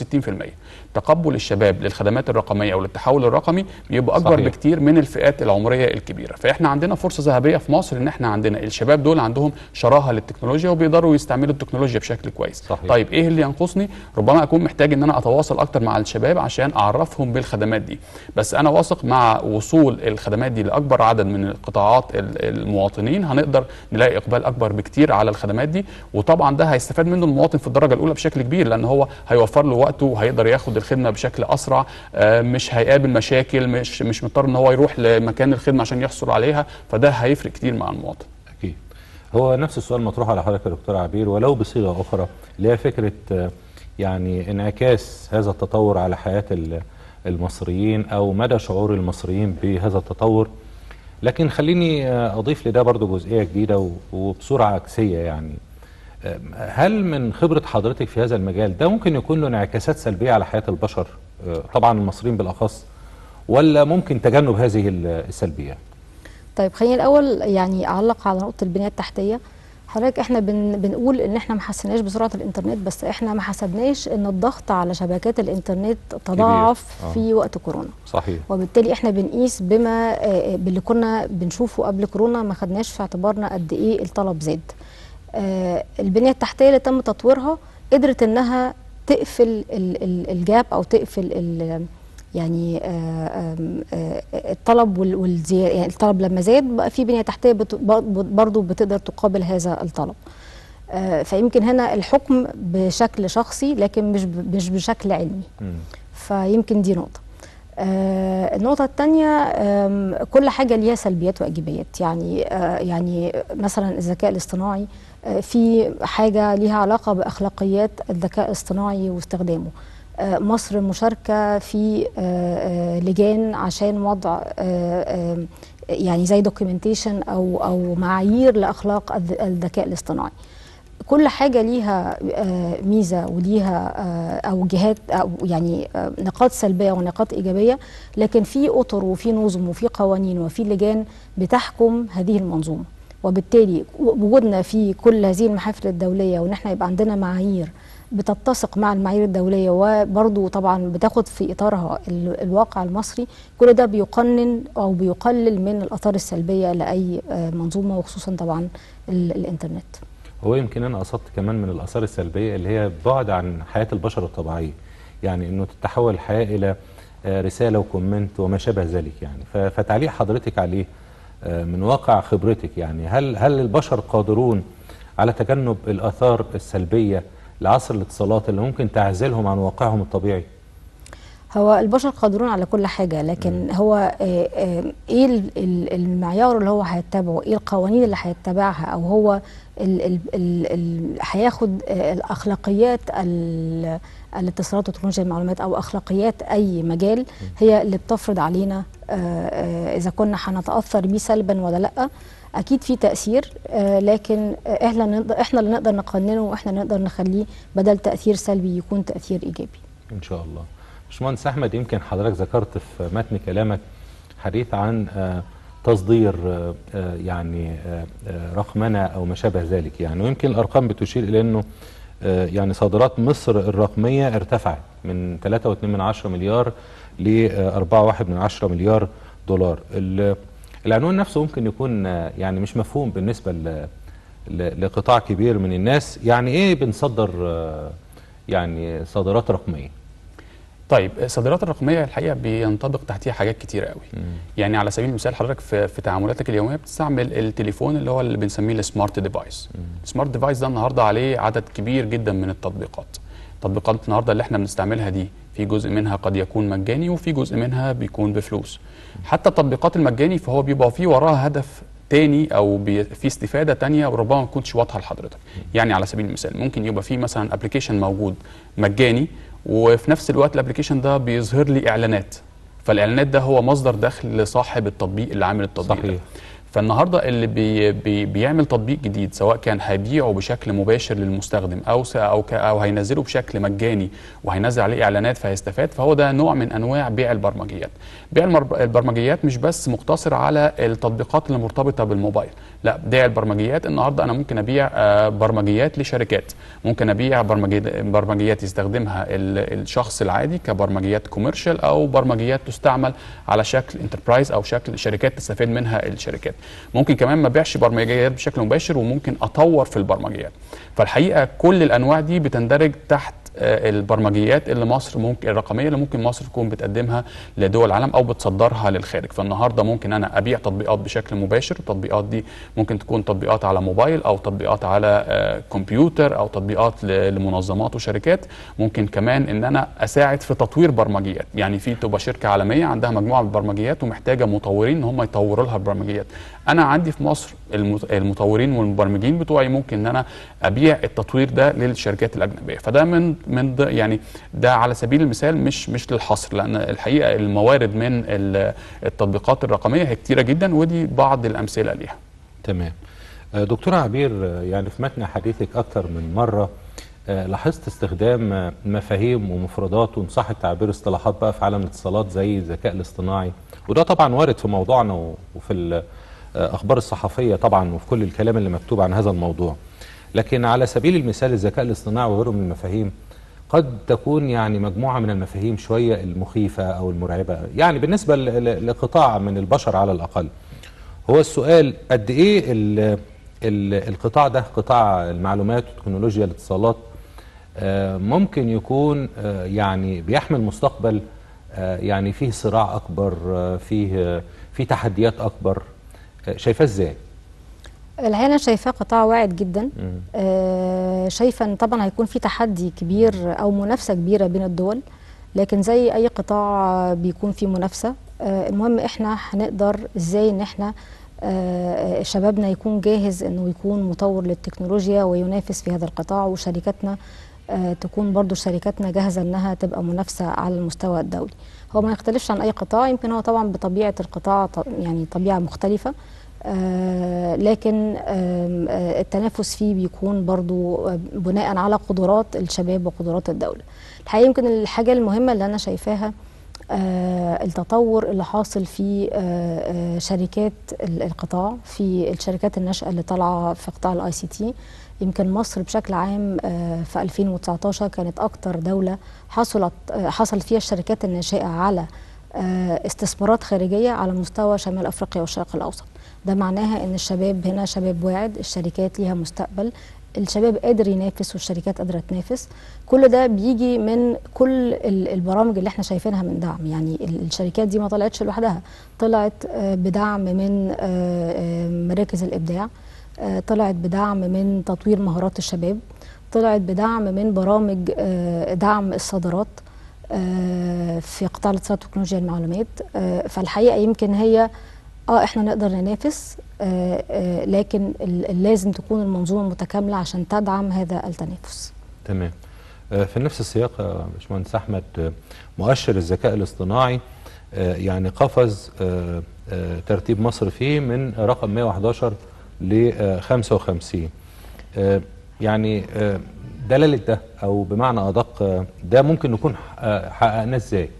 تقبل الشباب للخدمات الرقميه او للتحول الرقمي بيبقى اكبر صحيح. بكتير من الفئات العمريه الكبيره فاحنا عندنا فرصه ذهبيه في مصر ان احنا عندنا الشباب دول عندهم شراهه للتكنولوجيا وبيقدروا يستعملوا التكنولوجيا بشكل كويس صحيح. طيب ايه اللي ينقصني ربما اكون محتاج ان انا اتواصل اكتر مع الشباب عشان اعرفهم بالخدمات دي بس انا واثق مع وصول الخدمات دي لاكبر عدد من القطاعات ال- المواطنين هنقدر نلاقي اقبال اكبر بكتير على الخدمات دي وطبعا ده هيستفاد منه المواطن في الدرجه الاولى بشكل كبير لان هو هيوفر له وقته وهيقدر ياخد الخدمه بشكل اسرع آه، مش هيقابل مشاكل مش مش مضطر ان هو يروح لمكان الخدمه عشان يحصل عليها فده هيفرق كتير مع المواطن اكيد هو نفس السؤال مطروح على حضرتك يا دكتور عبير ولو بصيغه اخرى اللي هي فكره آه، يعني انعكاس هذا التطور على حياه ال- المصريين او مدى شعور المصريين بهذا التطور لكن خليني آه، اضيف لده برضو جزئيه جديده و- وبصوره عكسيه يعني آه، هل من خبره حضرتك في هذا المجال ده ممكن يكون له انعكاسات سلبيه على حياه البشر آه، طبعا المصريين بالاخص ولا ممكن تجنب هذه ال- السلبيه طيب خليني الاول يعني اعلق على نقطه البنيه التحتيه حضرتك احنا بن بنقول ان احنا ما حسناش بسرعه الانترنت بس احنا ما حسبناش ان الضغط على شبكات الانترنت تضاعف آه. في وقت كورونا صحيح وبالتالي احنا بنقيس بما آه، باللي كنا بنشوفه قبل كورونا ما خدناش في اعتبارنا قد ايه الطلب زاد آه، البنيه التحتيه اللي تم تطويرها قدرت انها تقفل ال- ال- الجاب او تقفل ال- يعني آه، آم، آه، الطلب وال- والزياده يعني الطلب لما زاد بقى في بنيه تحتيه بت- برضه بتقدر تقابل هذا الطلب آه، فيمكن هنا الحكم بشكل شخصي لكن مش ب- مش بشكل علمي مم. فيمكن دي نقطة آه النقطة الثانية آم، كل حاجة ليها سلبيات وإيجابيات يعني آه يعني مثلا الذكاء الاصطناعي آه في حاجة ليها علاقة بأخلاقيات الذكاء الاصطناعي واستخدامه آه مصر مشاركة في آه آه لجان عشان وضع آه آه يعني زي دوكيومنتيشن أو أو معايير لأخلاق الذ- الذكاء الاصطناعي كل حاجة ليها آه، ميزة وليها آه، أو جهات أو يعني آه، نقاط سلبية ونقاط إيجابية لكن في أطر وفي نظم وفي قوانين وفي لجان بتحكم هذه المنظومة وبالتالي وجودنا في كل هذه المحافل الدولية وإن احنا يبقى عندنا معايير بتتسق مع المعايير الدولية وبرضو طبعا بتاخد في إطارها ال- الواقع المصري كل ده بيقنن أو بيقلل من الآثار السلبية لأي آه، منظومة وخصوصا طبعا ال- الإنترنت هو يمكن انا قصدت كمان من الاثار السلبيه اللي هي بعد عن حياه البشر الطبيعيه يعني انه تتحول الحياه الى آه، رساله وكومنت وما شابه ذلك يعني ف- فتعليق حضرتك عليه آه، من واقع خبرتك يعني هل هل البشر قادرون على تجنب الاثار السلبيه لعصر الاتصالات اللي ممكن تعزلهم عن واقعهم الطبيعي هو البشر قادرون على كل حاجة لكن هو آه، آه، ايه ال- ال- المعيار اللي هو هيتبعه ايه القوانين اللي هيتبعها او هو ال- ال- ال- ال- هياخد آه، الاخلاقيات ال- الاتصالات وتكنولوجيا المعلومات او اخلاقيات اي مجال هي اللي بتفرض علينا آه، آه، اذا كنا هنتاثر بيه سلبا ولا لا اكيد في تاثير آه، لكن آه، احنا نقدر احنا اللي نقدر نقننه واحنا نقدر نخليه بدل تاثير سلبي يكون تاثير ايجابي ان شاء الله باشمهندس احمد يمكن حضرتك ذكرت في متن كلامك حديث عن آه، تصدير آه، آه، يعني آه، آه، رقمنه او ما شابه ذلك يعني ويمكن الارقام بتشير الى انه آه، يعني صادرات مصر الرقميه ارتفعت من 3.2 من عشرة مليار ل 4.1 من عشرة مليار دولار ال- العنوان نفسه ممكن يكون آه، يعني مش مفهوم بالنسبه ل- ل- لقطاع كبير من الناس يعني ايه بنصدر آه، يعني صادرات رقميه طيب الصادرات الرقميه الحقيقه بينطبق تحتيها حاجات كتير قوي يعني على سبيل المثال حضرتك في, في تعاملاتك اليوميه بتستعمل التليفون اللي هو اللي بنسميه السمارت ديفايس السمارت ديفايس ده النهارده عليه عدد كبير جدا من التطبيقات التطبيقات النهارده اللي احنا بنستعملها دي في جزء منها قد يكون مجاني وفي جزء منها بيكون بفلوس حتى التطبيقات المجاني فهو بيبقى فيه وراها هدف تاني او بي في استفاده تانية وربما ما تكونش واضحه لحضرتك يعني على سبيل المثال ممكن يبقى في مثلا ابلكيشن موجود مجاني وفي نفس الوقت الابلكيشن ده بيظهر لي اعلانات فالاعلانات ده هو مصدر دخل لصاحب التطبيق اللي عامل التطبيق صحيح. ده فالنهارده اللي بي بي بيعمل تطبيق جديد سواء كان هيبيعه بشكل مباشر للمستخدم او س او ك او هينزله بشكل مجاني وهينزل عليه اعلانات فهيستفاد فهو ده نوع من انواع بيع البرمجيات. بيع المر- البرمجيات مش بس مقتصر على التطبيقات اللي مرتبطه بالموبايل، لا بيع البرمجيات النهارده انا ممكن ابيع آه، برمجيات لشركات، ممكن ابيع برمجي- برمجيات يستخدمها ال- الشخص العادي كبرمجيات كوميرشال او برمجيات تستعمل على شكل انتربرايز او شكل شركات تستفيد منها الشركات. ممكن كمان ما ابيعش برمجيات بشكل مباشر وممكن اطور في البرمجيات. فالحقيقه كل الانواع دي بتندرج تحت آه، البرمجيات اللي مصر ممكن الرقميه اللي ممكن مصر تكون بتقدمها لدول العالم او بتصدرها للخارج فالنهارده ممكن انا ابيع تطبيقات بشكل مباشر التطبيقات دي ممكن تكون تطبيقات على موبايل او تطبيقات على آه، كمبيوتر او تطبيقات ل- لمنظمات وشركات ممكن كمان ان انا اساعد في تطوير برمجيات يعني في تبقى شركه عالميه عندها مجموعه من البرمجيات ومحتاجه مطورين ان هم يطوروا لها البرمجيات انا عندي في مصر المت- المطورين والمبرمجين بتوعي ممكن ان انا ابيع التطوير ده للشركات الاجنبيه فده من من ض- يعني ده على سبيل المثال مش مش للحصر لان الحقيقه الموارد من ال- التطبيقات الرقميه هي كتيره جدا ودي بعض الامثله ليها تمام آه، دكتورة عبير آه، يعني في متن حديثك أكثر من مرة آه، لاحظت استخدام آه، مفاهيم ومفردات وإن صح التعبير اصطلاحات بقى في عالم الاتصالات زي الذكاء الاصطناعي وده طبعا وارد في موضوعنا و- وفي الأخبار الصحفية طبعا وفي كل الكلام اللي مكتوب عن هذا الموضوع لكن على سبيل المثال الذكاء الاصطناعي وغيره من المفاهيم قد تكون يعني مجموعة من المفاهيم شوية المخيفة أو المرعبة يعني بالنسبة ل- ل- لقطاع من البشر على الأقل هو السؤال قد ايه ال ال القطاع ده قطاع المعلومات وتكنولوجيا الاتصالات آه، ممكن يكون آه، يعني بيحمل مستقبل آه، يعني فيه صراع اكبر آه، فيه آه، فيه تحديات اكبر آه، شايفاه ازاي؟ الحقيقه انا شايفاه قطاع واعد جدا آه شايفه ان طبعا هيكون في تحدي كبير او منافسه كبيره بين الدول لكن زي اي قطاع بيكون فيه منافسه آه المهم احنا هنقدر ازاي ان احنا آه شبابنا يكون جاهز انه يكون مطور للتكنولوجيا وينافس في هذا القطاع وشركاتنا آه تكون برضو شركاتنا جاهزه انها تبقى منافسه على المستوى الدولي هو ما يختلفش عن اي قطاع يمكن هو طبعا بطبيعه القطاع ط- يعني طبيعه مختلفه آه لكن آم، آه التنافس فيه بيكون برضو آه، بناء على قدرات الشباب وقدرات الدولة الحقيقة يمكن الحاجة المهمة اللي أنا شايفاها آه التطور اللي حاصل في آه آه شركات ال- القطاع في الشركات الناشئة اللي طالعة في قطاع الاي سي تي يمكن مصر بشكل عام آه في 2019 كانت أكتر دولة حصلت آه حصل فيها الشركات الناشئة على آه، استثمارات خارجية على مستوى شمال أفريقيا والشرق الأوسط ده معناها أن الشباب هنا شباب واعد الشركات ليها مستقبل الشباب قادر ينافس والشركات قادرة تنافس كل ده بيجي من كل ال- البرامج اللي احنا شايفينها من دعم يعني ال- الشركات دي ما طلعتش لوحدها طلعت آه، بدعم من آه، آه، مراكز الإبداع آه، طلعت بدعم من تطوير مهارات الشباب طلعت بدعم من برامج آه، دعم الصادرات آه، في قطاع الاتصالات وتكنولوجيا المعلومات آه، فالحقيقه يمكن هي اه احنا نقدر ننافس آه، آه، لكن ال- لازم تكون المنظومه متكامله عشان تدعم هذا التنافس تمام آه، في نفس السياق يا باشمهندس احمد آه، مؤشر الذكاء الاصطناعي آه، يعني قفز آه، آه، ترتيب مصر فيه من رقم 111 ل 55 آه، يعني آه، دلاله ده او بمعنى ادق آه، ده ممكن نكون آه، حققناه ازاي؟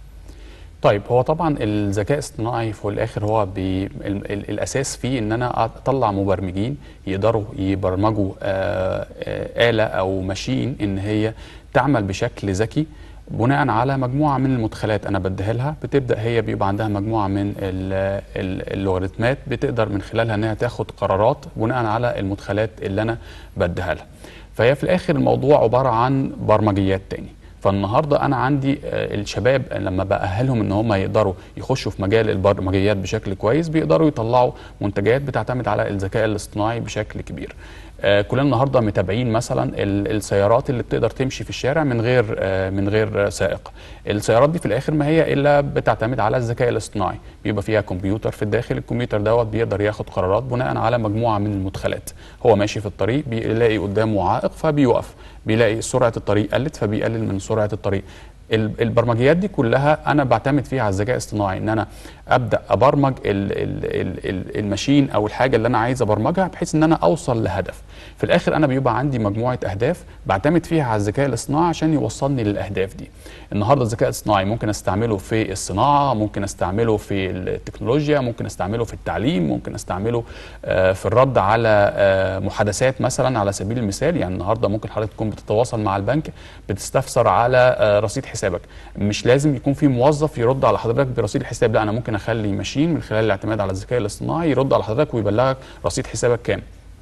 طيب هو طبعا الذكاء الاصطناعي في الاخر هو بي ال ال الاساس فيه ان انا اطلع مبرمجين يقدروا يبرمجوا آه آه اله او ماشين ان هي تعمل بشكل ذكي بناء على مجموعه من المدخلات انا بديها لها بتبدا هي بيبقى عندها مجموعه من ال- ال- اللوغاريتمات بتقدر من خلالها انها تاخد قرارات بناء على المدخلات اللي انا بديها لها فهي في الاخر الموضوع عباره عن برمجيات تاني فالنهارده انا عندي آه، الشباب لما باهلهم ان هم يقدروا يخشوا في مجال البرمجيات بشكل كويس بيقدروا يطلعوا منتجات بتعتمد على الذكاء الاصطناعي بشكل كبير آه، كلنا النهارده متابعين مثلا ال- السيارات اللي بتقدر تمشي في الشارع من غير آه، من غير آه، سائق السيارات دي في الاخر ما هي الا بتعتمد على الذكاء الاصطناعي بيبقى فيها كمبيوتر في الداخل الكمبيوتر دوت بيقدر ياخد قرارات بناء على مجموعه من المدخلات هو ماشي في الطريق بيلاقي قدامه عائق فبيوقف بيلاقي سرعه الطريق قلت فبيقلل من سرعه الطريق ال- البرمجيات دي كلها انا بعتمد فيها على الذكاء الاصطناعي ان انا ابدا ابرمج ال ال ال ال الماشين او الحاجه اللي انا عايز ابرمجها بحيث ان انا اوصل لهدف في الاخر انا بيبقى عندي مجموعه اهداف بعتمد فيها على الذكاء الاصطناعي عشان يوصلني للاهداف دي النهارده الذكاء الاصطناعي ممكن استعمله في الصناعه ممكن استعمله في التكنولوجيا ممكن استعمله في التعليم ممكن استعمله آه، في الرد على آه، محادثات مثلا على سبيل المثال يعني النهارده ممكن حضرتك تكون بتتواصل مع البنك بتستفسر على آه، رصيد حسابك مش لازم يكون في موظف يرد على حضرتك برصيد الحساب لا انا ممكن اخلي ماشين من خلال الاعتماد على الذكاء الاصطناعي يرد على حضرتك ويبلغك رصيد حسابك كام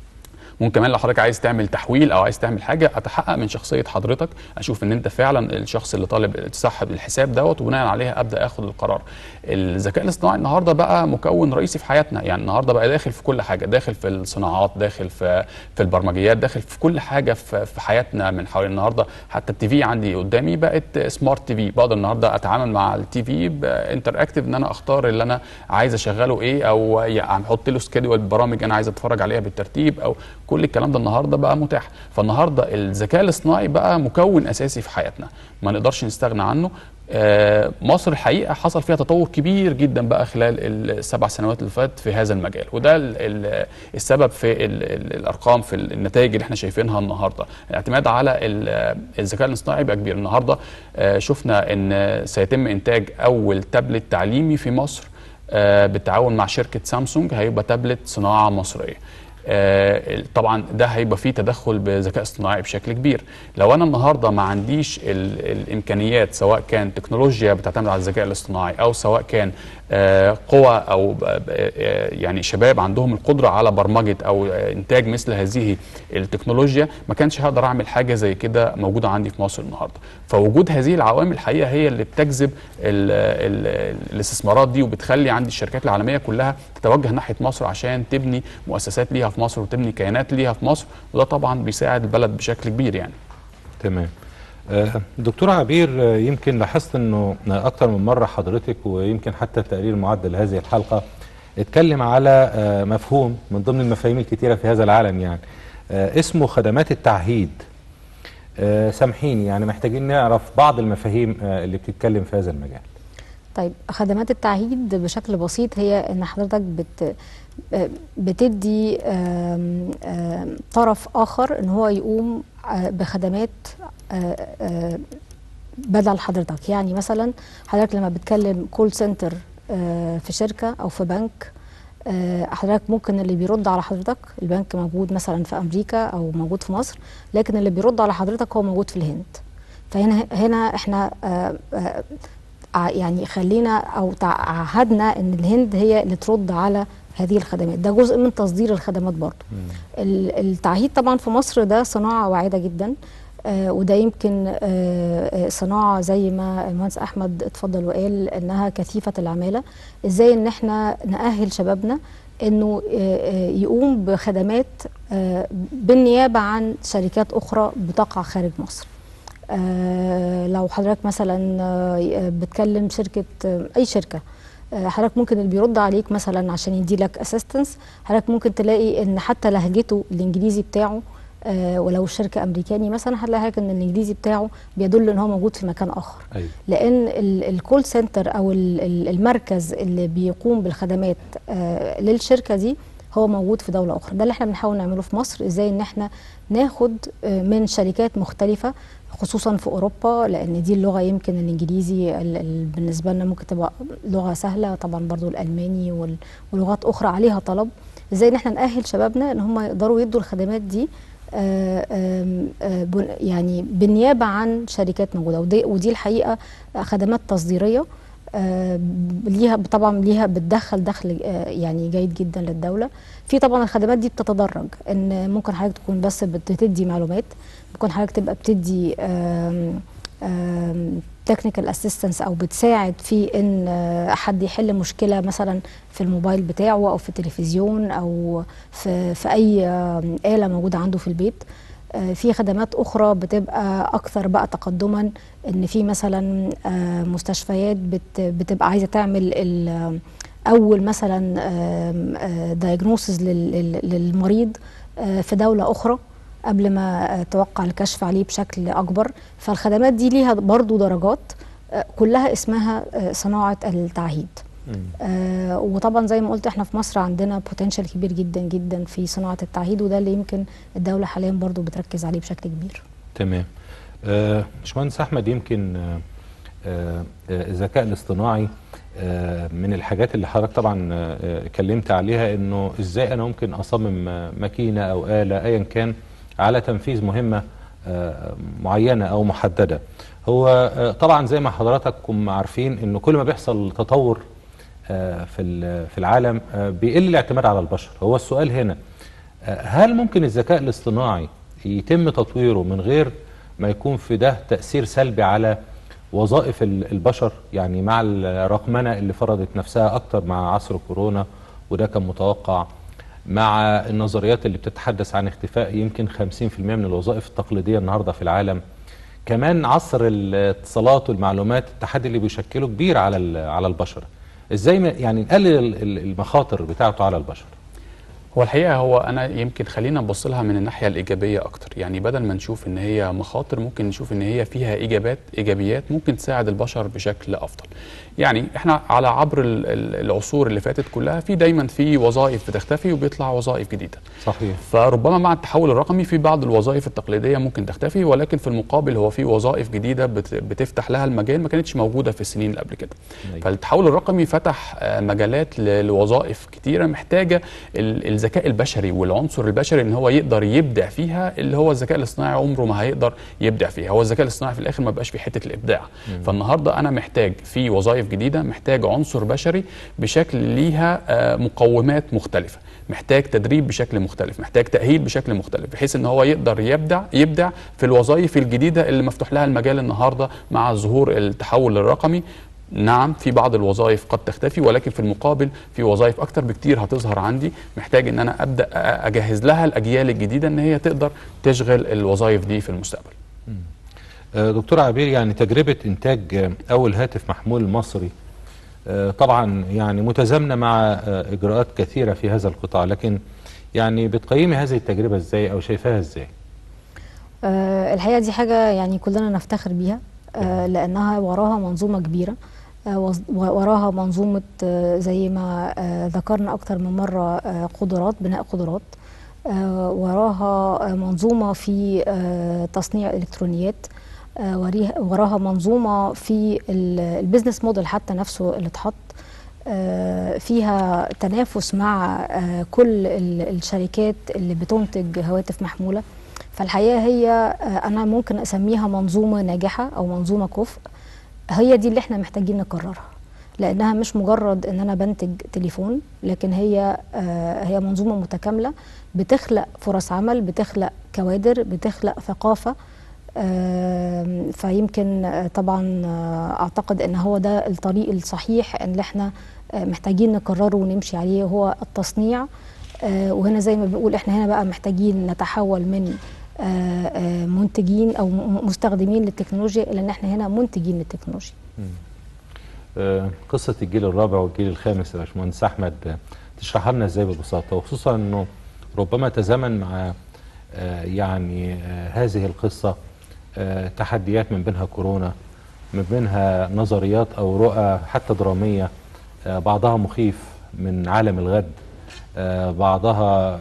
ممكن كمان لو حضرتك عايز تعمل تحويل او عايز تعمل حاجه اتحقق من شخصيه حضرتك اشوف ان انت فعلا الشخص اللي طالب تسحب الحساب دوت وبناء عليها ابدا اخد القرار الذكاء الاصطناعي النهارده بقى مكون رئيسي في حياتنا يعني النهارده بقى داخل في كل حاجه داخل في الصناعات داخل في في البرمجيات داخل في كل حاجه في, في حياتنا من حوالي النهارده حتى التي في عندي قدامي بقت سمارت تي في بقدر النهارده اتعامل مع التي في بانتراكتيف ان انا اختار اللي انا عايز اشغله ايه او يعني احط له سكيدول برامج انا عايز اتفرج عليها بالترتيب او كل الكلام ده النهارده بقى متاح فالنهارده الذكاء الاصطناعي بقى مكون اساسي في حياتنا ما نقدرش نستغنى عنه آه، مصر الحقيقه حصل فيها تطور كبير جدا بقى خلال السبع سنوات اللي فاتت في هذا المجال وده ال- ال- السبب في ال- ال- الارقام في النتائج اللي احنا شايفينها النهارده الاعتماد على ال- الذكاء الاصطناعي بقى كبير النهارده آه، شفنا ان سيتم انتاج اول تابلت تعليمي في مصر آه، بالتعاون مع شركه سامسونج هيبقى تابلت صناعه مصريه آه، طبعا ده هيبقى فيه تدخل بذكاء اصطناعي بشكل كبير لو انا النهارده ما عنديش ال الامكانيات سواء كان تكنولوجيا بتعتمد على الذكاء الاصطناعي او سواء كان آه، قوى او ب- ب- آه، يعني شباب عندهم القدره على برمجه او آه، انتاج مثل هذه التكنولوجيا ما كانش هقدر اعمل حاجه زي كده موجوده عندي في مصر النهارده فوجود هذه العوامل الحقيقه هي اللي بتجذب ال ال الاستثمارات دي وبتخلي عندي الشركات العالميه كلها تتوجه ناحيه مصر عشان تبني مؤسسات ليها في مصر وتبني كيانات ليها في مصر وده طبعا بيساعد البلد بشكل كبير يعني تمام آه، دكتور عبير آه، يمكن لاحظت انه اكتر من مره حضرتك ويمكن حتى التقرير المعد لهذه الحلقه اتكلم على آه، مفهوم من ضمن المفاهيم الكثيره في هذا العالم يعني آه، اسمه خدمات التعهيد آه، سامحيني يعني محتاجين نعرف بعض المفاهيم آه، اللي بتتكلم في هذا المجال طيب خدمات التعهيد بشكل بسيط هي ان حضرتك بت آه، بتدي آم، آم، طرف اخر ان هو يقوم آه، بخدمات آه، آه، بدل حضرتك يعني مثلا حضرتك لما بتكلم كول سنتر في شركه او في بنك آه، حضرتك ممكن اللي بيرد على حضرتك البنك موجود مثلا في امريكا او موجود في مصر لكن اللي بيرد على حضرتك هو موجود في الهند فهنا هنا احنا آه، آه، ع- يعني خلينا او تعهدنا ان الهند هي اللي ترد على هذه الخدمات ده جزء من تصدير الخدمات برضو ال- التعهيد طبعا في مصر ده صناعه واعده جدا آه وده يمكن آه آه، صناعه زي ما المهندس احمد اتفضل وقال انها كثيفه العماله ازاي ان احنا ناهل شبابنا انه آه، آه، يقوم بخدمات آه، بالنيابه عن شركات اخرى بتقع خارج مصر آه، لو حضرتك مثلا آه، بتكلم شركه آه، اي شركه آه، حضرتك ممكن اللي بيرد عليك مثلا عشان يدي لك اسيستنس حضرتك ممكن تلاقي ان حتى لهجته الانجليزي بتاعه آه، ولو الشركه امريكاني مثلا هتلاقي حضرتك ان الانجليزي بتاعه بيدل ان هو موجود في مكان اخر ايوه لان ال- الكول سنتر او ال- ال- المركز اللي بيقوم بالخدمات آه، للشركه دي هو موجود في دوله اخرى ده اللي احنا بنحاول نعمله في مصر ازاي ان احنا ناخد آه، من شركات مختلفه خصوصا في اوروبا لان دي اللغه يمكن الانجليزي ال- ال- بالنسبه لنا ممكن تبقى لغه سهله طبعا برضو الالماني وال- ولغات اخرى عليها طلب ازاي ان احنا ناهل شبابنا ان هم يقدروا يدوا الخدمات دي آه، آم، آه، بن- يعني بالنيابه عن شركات موجوده ودي, ودي الحقيقه خدمات تصديريه آه، ليها طبعا ليها بتدخل دخل آه، يعني جيد جدا للدوله في طبعا الخدمات دي بتتدرج ان ممكن حضرتك تكون بس بتدي معلومات ممكن حضرتك تبقى بتدي تكنيكال اسيستنس او بتساعد في ان آه، حد يحل مشكله مثلا في الموبايل بتاعه او في التلفزيون او في في اي آه، اله موجوده عنده في البيت آه، في خدمات اخرى بتبقى اكثر بقى تقدما ان في مثلا آه، مستشفيات بت- بتبقى عايزه تعمل ال- اول مثلا دايجنوسز للمريض آه، في دوله اخرى قبل ما آه، توقع الكشف عليه بشكل اكبر فالخدمات دي ليها برضو درجات آه، كلها اسمها آه، صناعه التعهيد آه وطبعا زي ما قلت احنا في مصر عندنا بوتنشال كبير جدا جدا في صناعه التعهيد وده اللي يمكن الدوله حاليا برضو بتركز عليه بشكل كبير تمام آه، باشمهندس احمد يمكن آه، آه، آه، الذكاء الاصطناعي آه، من الحاجات اللي حضرتك طبعا آه، آه، اتكلمت عليها انه ازاي انا ممكن اصمم آه، ماكينه او اله ايا كان على تنفيذ مهمه آه، معينه او محدده هو آه، طبعا زي ما حضراتكم عارفين انه كل ما بيحصل تطور آه، في ال- في العالم آه، بيقل الاعتماد على البشر هو السؤال هنا آه، هل ممكن الذكاء الاصطناعي يتم تطويره من غير ما يكون في ده تأثير سلبي على وظائف ال- البشر يعني مع الرقمنة اللي فرضت نفسها أكتر مع عصر كورونا وده كان متوقع مع النظريات اللي بتتحدث عن اختفاء يمكن 50% من الوظائف التقليدية النهاردة في العالم كمان عصر الاتصالات والمعلومات التحدي اللي بيشكله كبير على ال- على البشر ازاي ما- يعني نقلل ال- ال- المخاطر بتاعته على البشر هو الحقيقه هو انا يمكن خلينا نبص لها من الناحيه الايجابيه اكتر يعني بدل ما نشوف ان هي مخاطر ممكن نشوف ان هي فيها ايجابات ايجابيات ممكن تساعد البشر بشكل افضل يعني احنا على عبر ال- ال- العصور اللي فاتت كلها في دايما في وظائف بتختفي وبيطلع وظائف جديده صحيح فربما مع التحول الرقمي في بعض الوظائف التقليديه ممكن تختفي ولكن في المقابل هو في وظائف جديده بت- بتفتح لها المجال ما كانتش موجوده في السنين اللي قبل كده أيوة. فالتحول الرقمي فتح آه، مجالات ل- لوظائف كتيره محتاجه ال- الذكاء البشري والعنصر البشري ان هو يقدر يبدع فيها اللي هو الذكاء الاصطناعي عمره ما هيقدر يبدع فيها هو الذكاء الاصطناعي في الاخر ما بقاش في حته الابداع فالنهارده انا محتاج في وظائف جديده محتاج عنصر بشري بشكل ليها آه، مقومات مختلفه محتاج تدريب بشكل مختلف محتاج تأهيل بشكل مختلف بحيث ان هو يقدر يبدع يبدع في الوظائف الجديدة اللي مفتوح لها المجال النهاردة مع ظهور التحول الرقمي نعم في بعض الوظائف قد تختفي ولكن في المقابل في وظائف اكتر بكتير هتظهر عندي محتاج ان انا ابدا اجهز لها الاجيال الجديده ان هي تقدر تشغل الوظائف دي في المستقبل آه، دكتور عبير يعني تجربة إنتاج آه، أول هاتف محمول مصري آه، طبعا يعني متزامنة مع آه، إجراءات كثيرة في هذا القطاع لكن يعني بتقيمي هذه التجربة إزاي أو شايفاها إزاي؟ آه، الحقيقه دي حاجه يعني كلنا نفتخر بيها آه، لانها وراها منظومه كبيره آه، وز- وراها منظومه آه، زي ما آه، ذكرنا اكتر من مره آه، قدرات بناء قدرات آه، وراها آه، منظومه في آه، تصنيع الالكترونيات آه، وريها- وراها منظومه في ال- البيزنس موديل حتى نفسه اللي اتحط آه، فيها تنافس مع آه، كل ال- الشركات اللي بتنتج هواتف محموله فالحقيقه هي آه، انا ممكن اسميها منظومه ناجحه او منظومه كفء هي دي اللي احنا محتاجين نكررها لانها مش مجرد ان انا بنتج تليفون لكن هي آه، هي منظومه متكامله بتخلق فرص عمل بتخلق كوادر بتخلق ثقافه آم، فيمكن آه، طبعا آه، اعتقد ان هو ده الطريق الصحيح اللي احنا آه، محتاجين نكرره ونمشي عليه هو التصنيع آه، وهنا زي ما بنقول احنا هنا بقى محتاجين نتحول من آه، آه، منتجين او م- مستخدمين للتكنولوجيا الى ان احنا هنا منتجين للتكنولوجيا آه، قصة الجيل الرابع والجيل الخامس يا باشمهندس أحمد آه، تشرحها لنا إزاي ببساطة وخصوصا إنه ربما تزامن مع آه، يعني آه، هذه القصة آه، تحديات من بينها كورونا من بينها نظريات أو رؤى حتى درامية آه، بعضها مخيف من عالم الغد آه، بعضها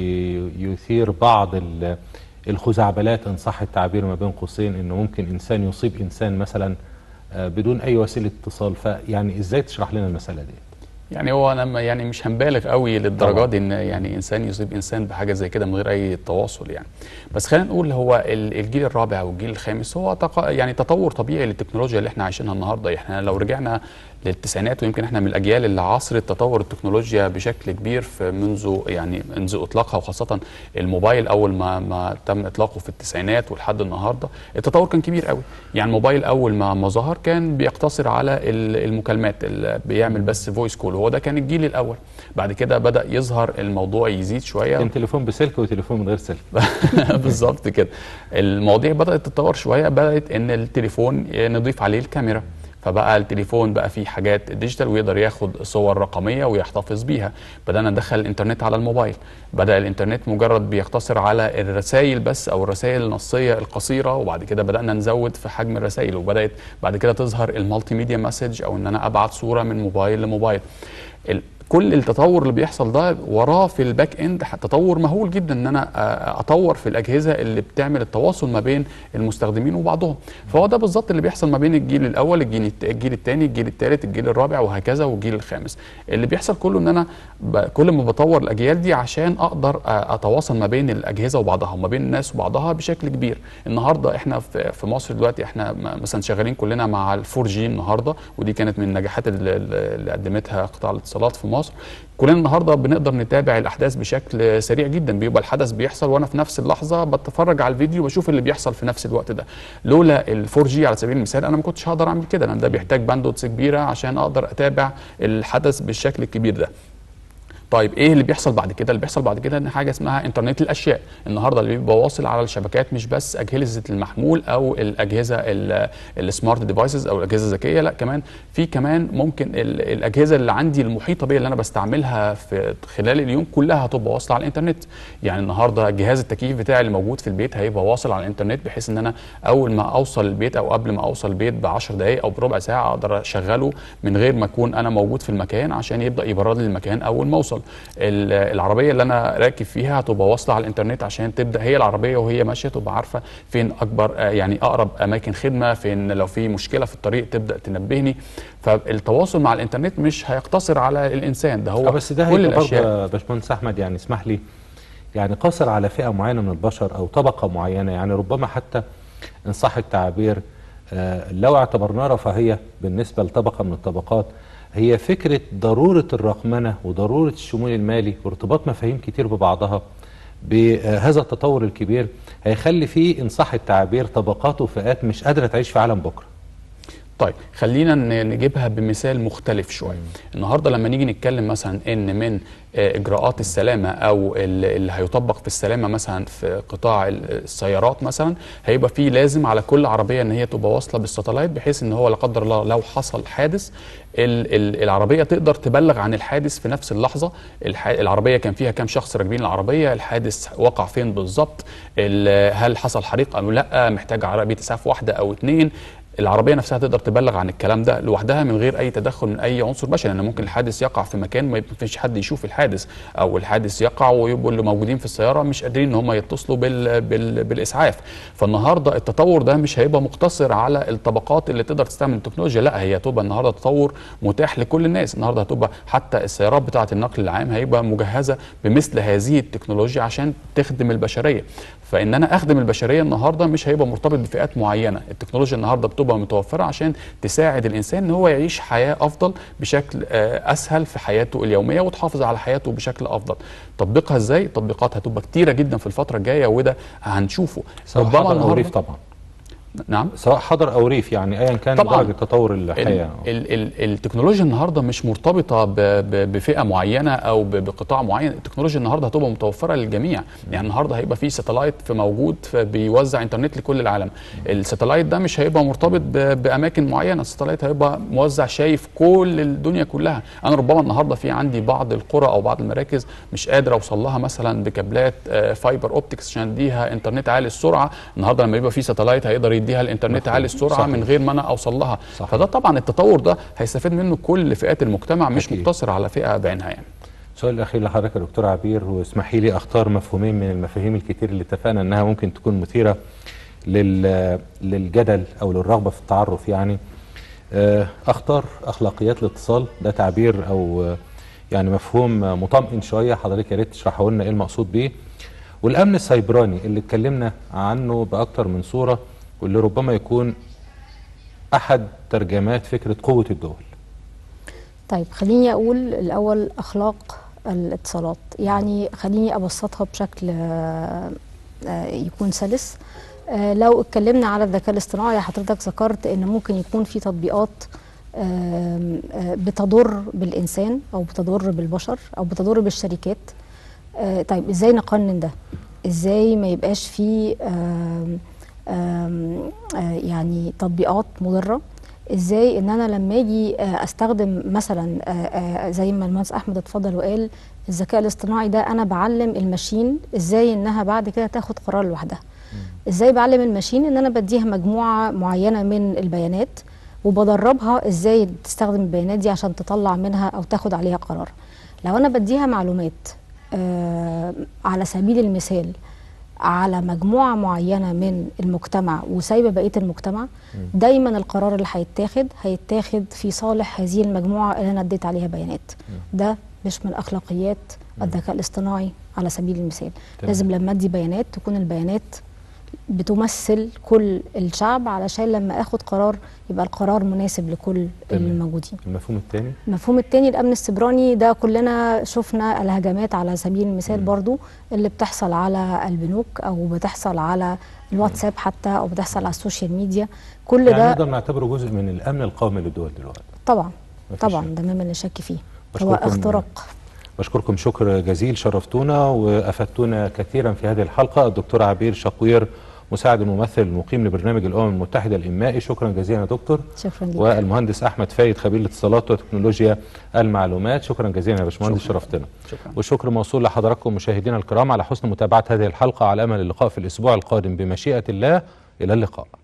بيثير بعض ال- الخزعبلات إن صح التعبير ما بين قوسين إنه ممكن إنسان يصيب إنسان مثلا آه، بدون اي وسيله اتصال فيعني ازاي تشرح لنا المساله دي يعني هو انا ما- يعني مش هنبالغ قوي طبعاً. للدرجات دي ان يعني انسان يصيب انسان بحاجه زي كده من غير اي تواصل يعني بس خلينا نقول هو ال- الجيل الرابع والجيل الخامس هو تق... يعني تطور طبيعي للتكنولوجيا اللي احنا عايشينها النهارده احنا لو رجعنا للتسعينات ويمكن احنا من الاجيال اللي عاصرت تطور التكنولوجيا بشكل كبير في منذ يعني منذ اطلاقها وخاصه الموبايل اول ما ما تم اطلاقه في التسعينات ولحد النهارده التطور كان كبير قوي يعني الموبايل اول ما ما ظهر كان بيقتصر على ال- المكالمات اللي بيعمل بس فويس كول وهو ده كان الجيل الاول بعد كده بدا يظهر الموضوع يزيد شويه كان تليفون بسلك وتليفون من غير سلك بالظبط كده المواضيع بدات تتطور شويه بدات ان التليفون نضيف عليه الكاميرا فبقى التليفون بقى فيه حاجات ديجيتال ويقدر ياخد صور رقميه ويحتفظ بيها بدانا ندخل الانترنت على الموبايل بدا الانترنت مجرد بيقتصر على الرسائل بس او الرسائل النصيه القصيره وبعد كده بدانا نزود في حجم الرسائل وبدات بعد كده تظهر المالتي ميديا مسج او ان انا ابعت صوره من موبايل لموبايل ال- كل التطور اللي بيحصل ده وراه في الباك اند ح- تطور مهول جدا ان انا آه، اطور في الاجهزه اللي بتعمل التواصل ما بين المستخدمين وبعضهم فهو ده بالظبط اللي بيحصل ما بين الجيل الاول الجيل الت- الجيل الثاني الجيل الثالث الجيل الرابع وهكذا والجيل الخامس اللي بيحصل كله ان انا ب... كل ما بطور الاجيال دي عشان اقدر آه، اتواصل ما بين الاجهزه وبعضها وما بين الناس وبعضها بشكل كبير النهارده احنا في في مصر دلوقتي احنا م- مثلا شغالين كلنا مع الفور جي النهارده ودي كانت من النجاحات اللي, اللي قدمتها قطاع الاتصالات في مصر كلنا النهارده بنقدر نتابع الاحداث بشكل سريع جدا بيبقى الحدث بيحصل وانا في نفس اللحظه بتفرج على الفيديو وبشوف اللي بيحصل في نفس الوقت ده لولا الفور جي على سبيل المثال انا ما كنتش هقدر اعمل كده لان ده بيحتاج باندوتس كبيره عشان اقدر اتابع الحدث بالشكل الكبير ده طيب ايه اللي بيحصل بعد كده اللي بيحصل بعد كده ان حاجه اسمها انترنت الاشياء النهارده اللي بيبقى واصل على الشبكات مش بس اجهزه المحمول او الاجهزه ال- السمارت ديفايسز او الاجهزه الذكيه لا كمان في كمان ممكن ال- الاجهزه اللي عندي المحيطه بيا اللي انا بستعملها في خلال اليوم كلها هتبقى واصله على الانترنت يعني النهارده جهاز التكييف بتاعي اللي موجود في البيت هيبقى واصل على الانترنت بحيث ان انا اول ما اوصل البيت او قبل ما اوصل البيت ب 10 دقائق او بربع ساعه اقدر اشغله من غير ما اكون انا موجود في المكان عشان يبدا يبرد لي المكان اول ما اوصل ال- العربيه اللي انا راكب فيها هتبقى واصله على الانترنت عشان تبدا هي العربيه وهي ماشيه تبقى عارفه فين اكبر آه، يعني اقرب اماكن خدمه فين لو في مشكله في الطريق تبدا تنبهني فالتواصل مع الانترنت مش هيقتصر على الانسان ده هو آه بس ده كل هيبقى برضه الاشياء يا باشمهندس احمد يعني اسمح لي يعني قاصر على فئه معينه من البشر او طبقه معينه يعني ربما حتى ان صح التعبير آه، لو اعتبرناه رفاهيه بالنسبه لطبقه من الطبقات هي فكره ضروره الرقمنه وضروره الشمول المالي وارتباط مفاهيم كتير ببعضها بهذا التطور الكبير هيخلي فيه ان صح التعبير طبقات وفئات مش قادره تعيش في عالم بكره طيب خلينا ن- نجيبها بمثال مختلف شويه النهارده لما نيجي نتكلم مثلا ان من آه، اجراءات السلامه او ال- اللي هيطبق في السلامه مثلا في قطاع ال- السيارات مثلا هيبقى فيه لازم على كل عربيه ان هي تبقى واصله بالساتلايت بحيث ان هو لا قدر الله لو حصل حادث ال- ال- العربيه تقدر تبلغ عن الحادث في نفس اللحظه الح- العربيه كان فيها كام شخص راكبين العربيه الحادث وقع فين بالظبط ال- هل حصل حريق ام لا محتاج عربيه اسعاف واحده او اتنين العربيه نفسها تقدر تبلغ عن الكلام ده لوحدها من غير اي تدخل من اي عنصر بشري لان ممكن الحادث يقع في مكان ما فيش حد يشوف الحادث او الحادث يقع ويبقوا اللي موجودين في السياره مش قادرين ان هم يتصلوا بال بال بالاسعاف فالنهارده التطور ده مش هيبقى مقتصر على الطبقات اللي تقدر تستعمل التكنولوجيا لا هي هتبقى النهارده تطور متاح لكل الناس النهارده هتبقى حتى السيارات بتاعه النقل العام هيبقى مجهزه بمثل هذه التكنولوجيا عشان تخدم البشريه فان انا اخدم البشريه النهارده مش هيبقى مرتبط بفئات معينه التكنولوجيا النهارده بتبقى متوفره عشان تساعد الانسان ان هو يعيش حياه افضل بشكل آه، اسهل في حياته اليوميه وتحافظ على حياته بشكل افضل تطبيقها ازاي تطبيقات هتبقى كتيره جدا في الفتره الجايه وده هنشوفه سواء حضر او النهاردة- ريف طبعا نعم سواء حضر او ريف يعني ايا كان طبعاً. درجه تطور ال الحياه ال ال التكنولوجيا النهارده مش مرتبطه ب ب بفئه معينه او ب بقطاع معين التكنولوجيا النهارده هتبقى متوفره للجميع يعني النهارده هيبقى في ساتلايت في موجود في بيوزع انترنت لكل العالم الساتلايت ده مش هيبقى مرتبط ب باماكن معينه الساتلايت هيبقى موزع شايف كل الدنيا كلها انا ربما النهارده في عندي بعض القرى او بعض المراكز مش قادر اوصل لها مثلا بكابلات آه، فايبر اوبتكس عشان اديها انترنت عالي السرعه النهارده لما يبقى في ساتلايت هيقدر يديها الانترنت مفهوم. عالي السرعه صحيح. من غير ما انا اوصل لها صحيح. فده طبعا التطور ده هيستفاد منه كل فئات المجتمع مش أكيد. مقتصر على فئه بعينها يعني السؤال الاخير لحضرتك يا دكتور عبير واسمحي لي اختار مفهومين من المفاهيم الكتير اللي اتفقنا انها ممكن تكون مثيره لل للجدل او للرغبه في التعرف يعني آه، اختار اخلاقيات الاتصال ده تعبير او آه، يعني مفهوم آه، مطمئن شويه حضرتك يا ريت تشرحه لنا ايه المقصود بيه والامن السيبراني اللي اتكلمنا عنه باكتر من صوره واللي ربما يكون احد ترجمات فكره قوه الدول طيب خليني اقول الاول اخلاق الاتصالات يعني خليني ابسطها بشكل آه، آه، يكون سلس آه، لو اتكلمنا على الذكاء الاصطناعي حضرتك ذكرت ان ممكن يكون في تطبيقات آم، آه، بتضر بالانسان او بتضر بالبشر او بتضر بالشركات آه، طيب ازاي نقنن ده ازاي ما يبقاش في آم، آم، آه، يعني تطبيقات مضره ازاي ان انا لما اجي آه، استخدم مثلا آه، آه، زي ما المهندس احمد اتفضل وقال الذكاء الاصطناعي ده انا بعلم الماشين ازاي انها بعد كده تاخد قرار لوحدها ازاي بعلم الماشين ان انا بديها مجموعه معينه من البيانات وبدربها ازاي تستخدم البيانات دي عشان تطلع منها او تاخد عليها قرار لو انا بديها معلومات آه على سبيل المثال على مجموعه معينه من المجتمع وسايبه بقيه المجتمع دايما القرار اللي هيتاخد هيتاخد في صالح هذه المجموعه اللي انا اديت عليها بيانات ده مش من اخلاقيات الذكاء الاصطناعي على سبيل المثال تمام. لازم لما ادي بيانات تكون البيانات بتمثل كل الشعب علشان لما اخد قرار يبقى القرار مناسب لكل تمام. الموجودين المفهوم الثاني المفهوم التاني الامن السيبراني ده كلنا شفنا الهجمات على سبيل المثال برضو اللي بتحصل على البنوك او بتحصل على الواتساب حتى او بتحصل على السوشيال ميديا كل يعني ده نقدر نعتبره جزء من الامن القومي للدول دلوقتي طبعا مفيش طبعا شك. ده مما لا شك فيه هو بشكركم. اختراق بشكركم شكر جزيل شرفتونا وافدتونا كثيرا في هذه الحلقه الدكتور عبير شقوير مساعد الممثل المقيم لبرنامج الامم المتحده الانمائي شكرا جزيلا يا دكتور شكرا لك والمهندس احمد فايد خبير الاتصالات وتكنولوجيا المعلومات شكرا جزيلا يا باشمهندس شكراً. شرفتنا شكرا والشكر موصول لحضراتكم مشاهدينا الكرام على حسن متابعه هذه الحلقه على امل اللقاء في الاسبوع القادم بمشيئه الله الى اللقاء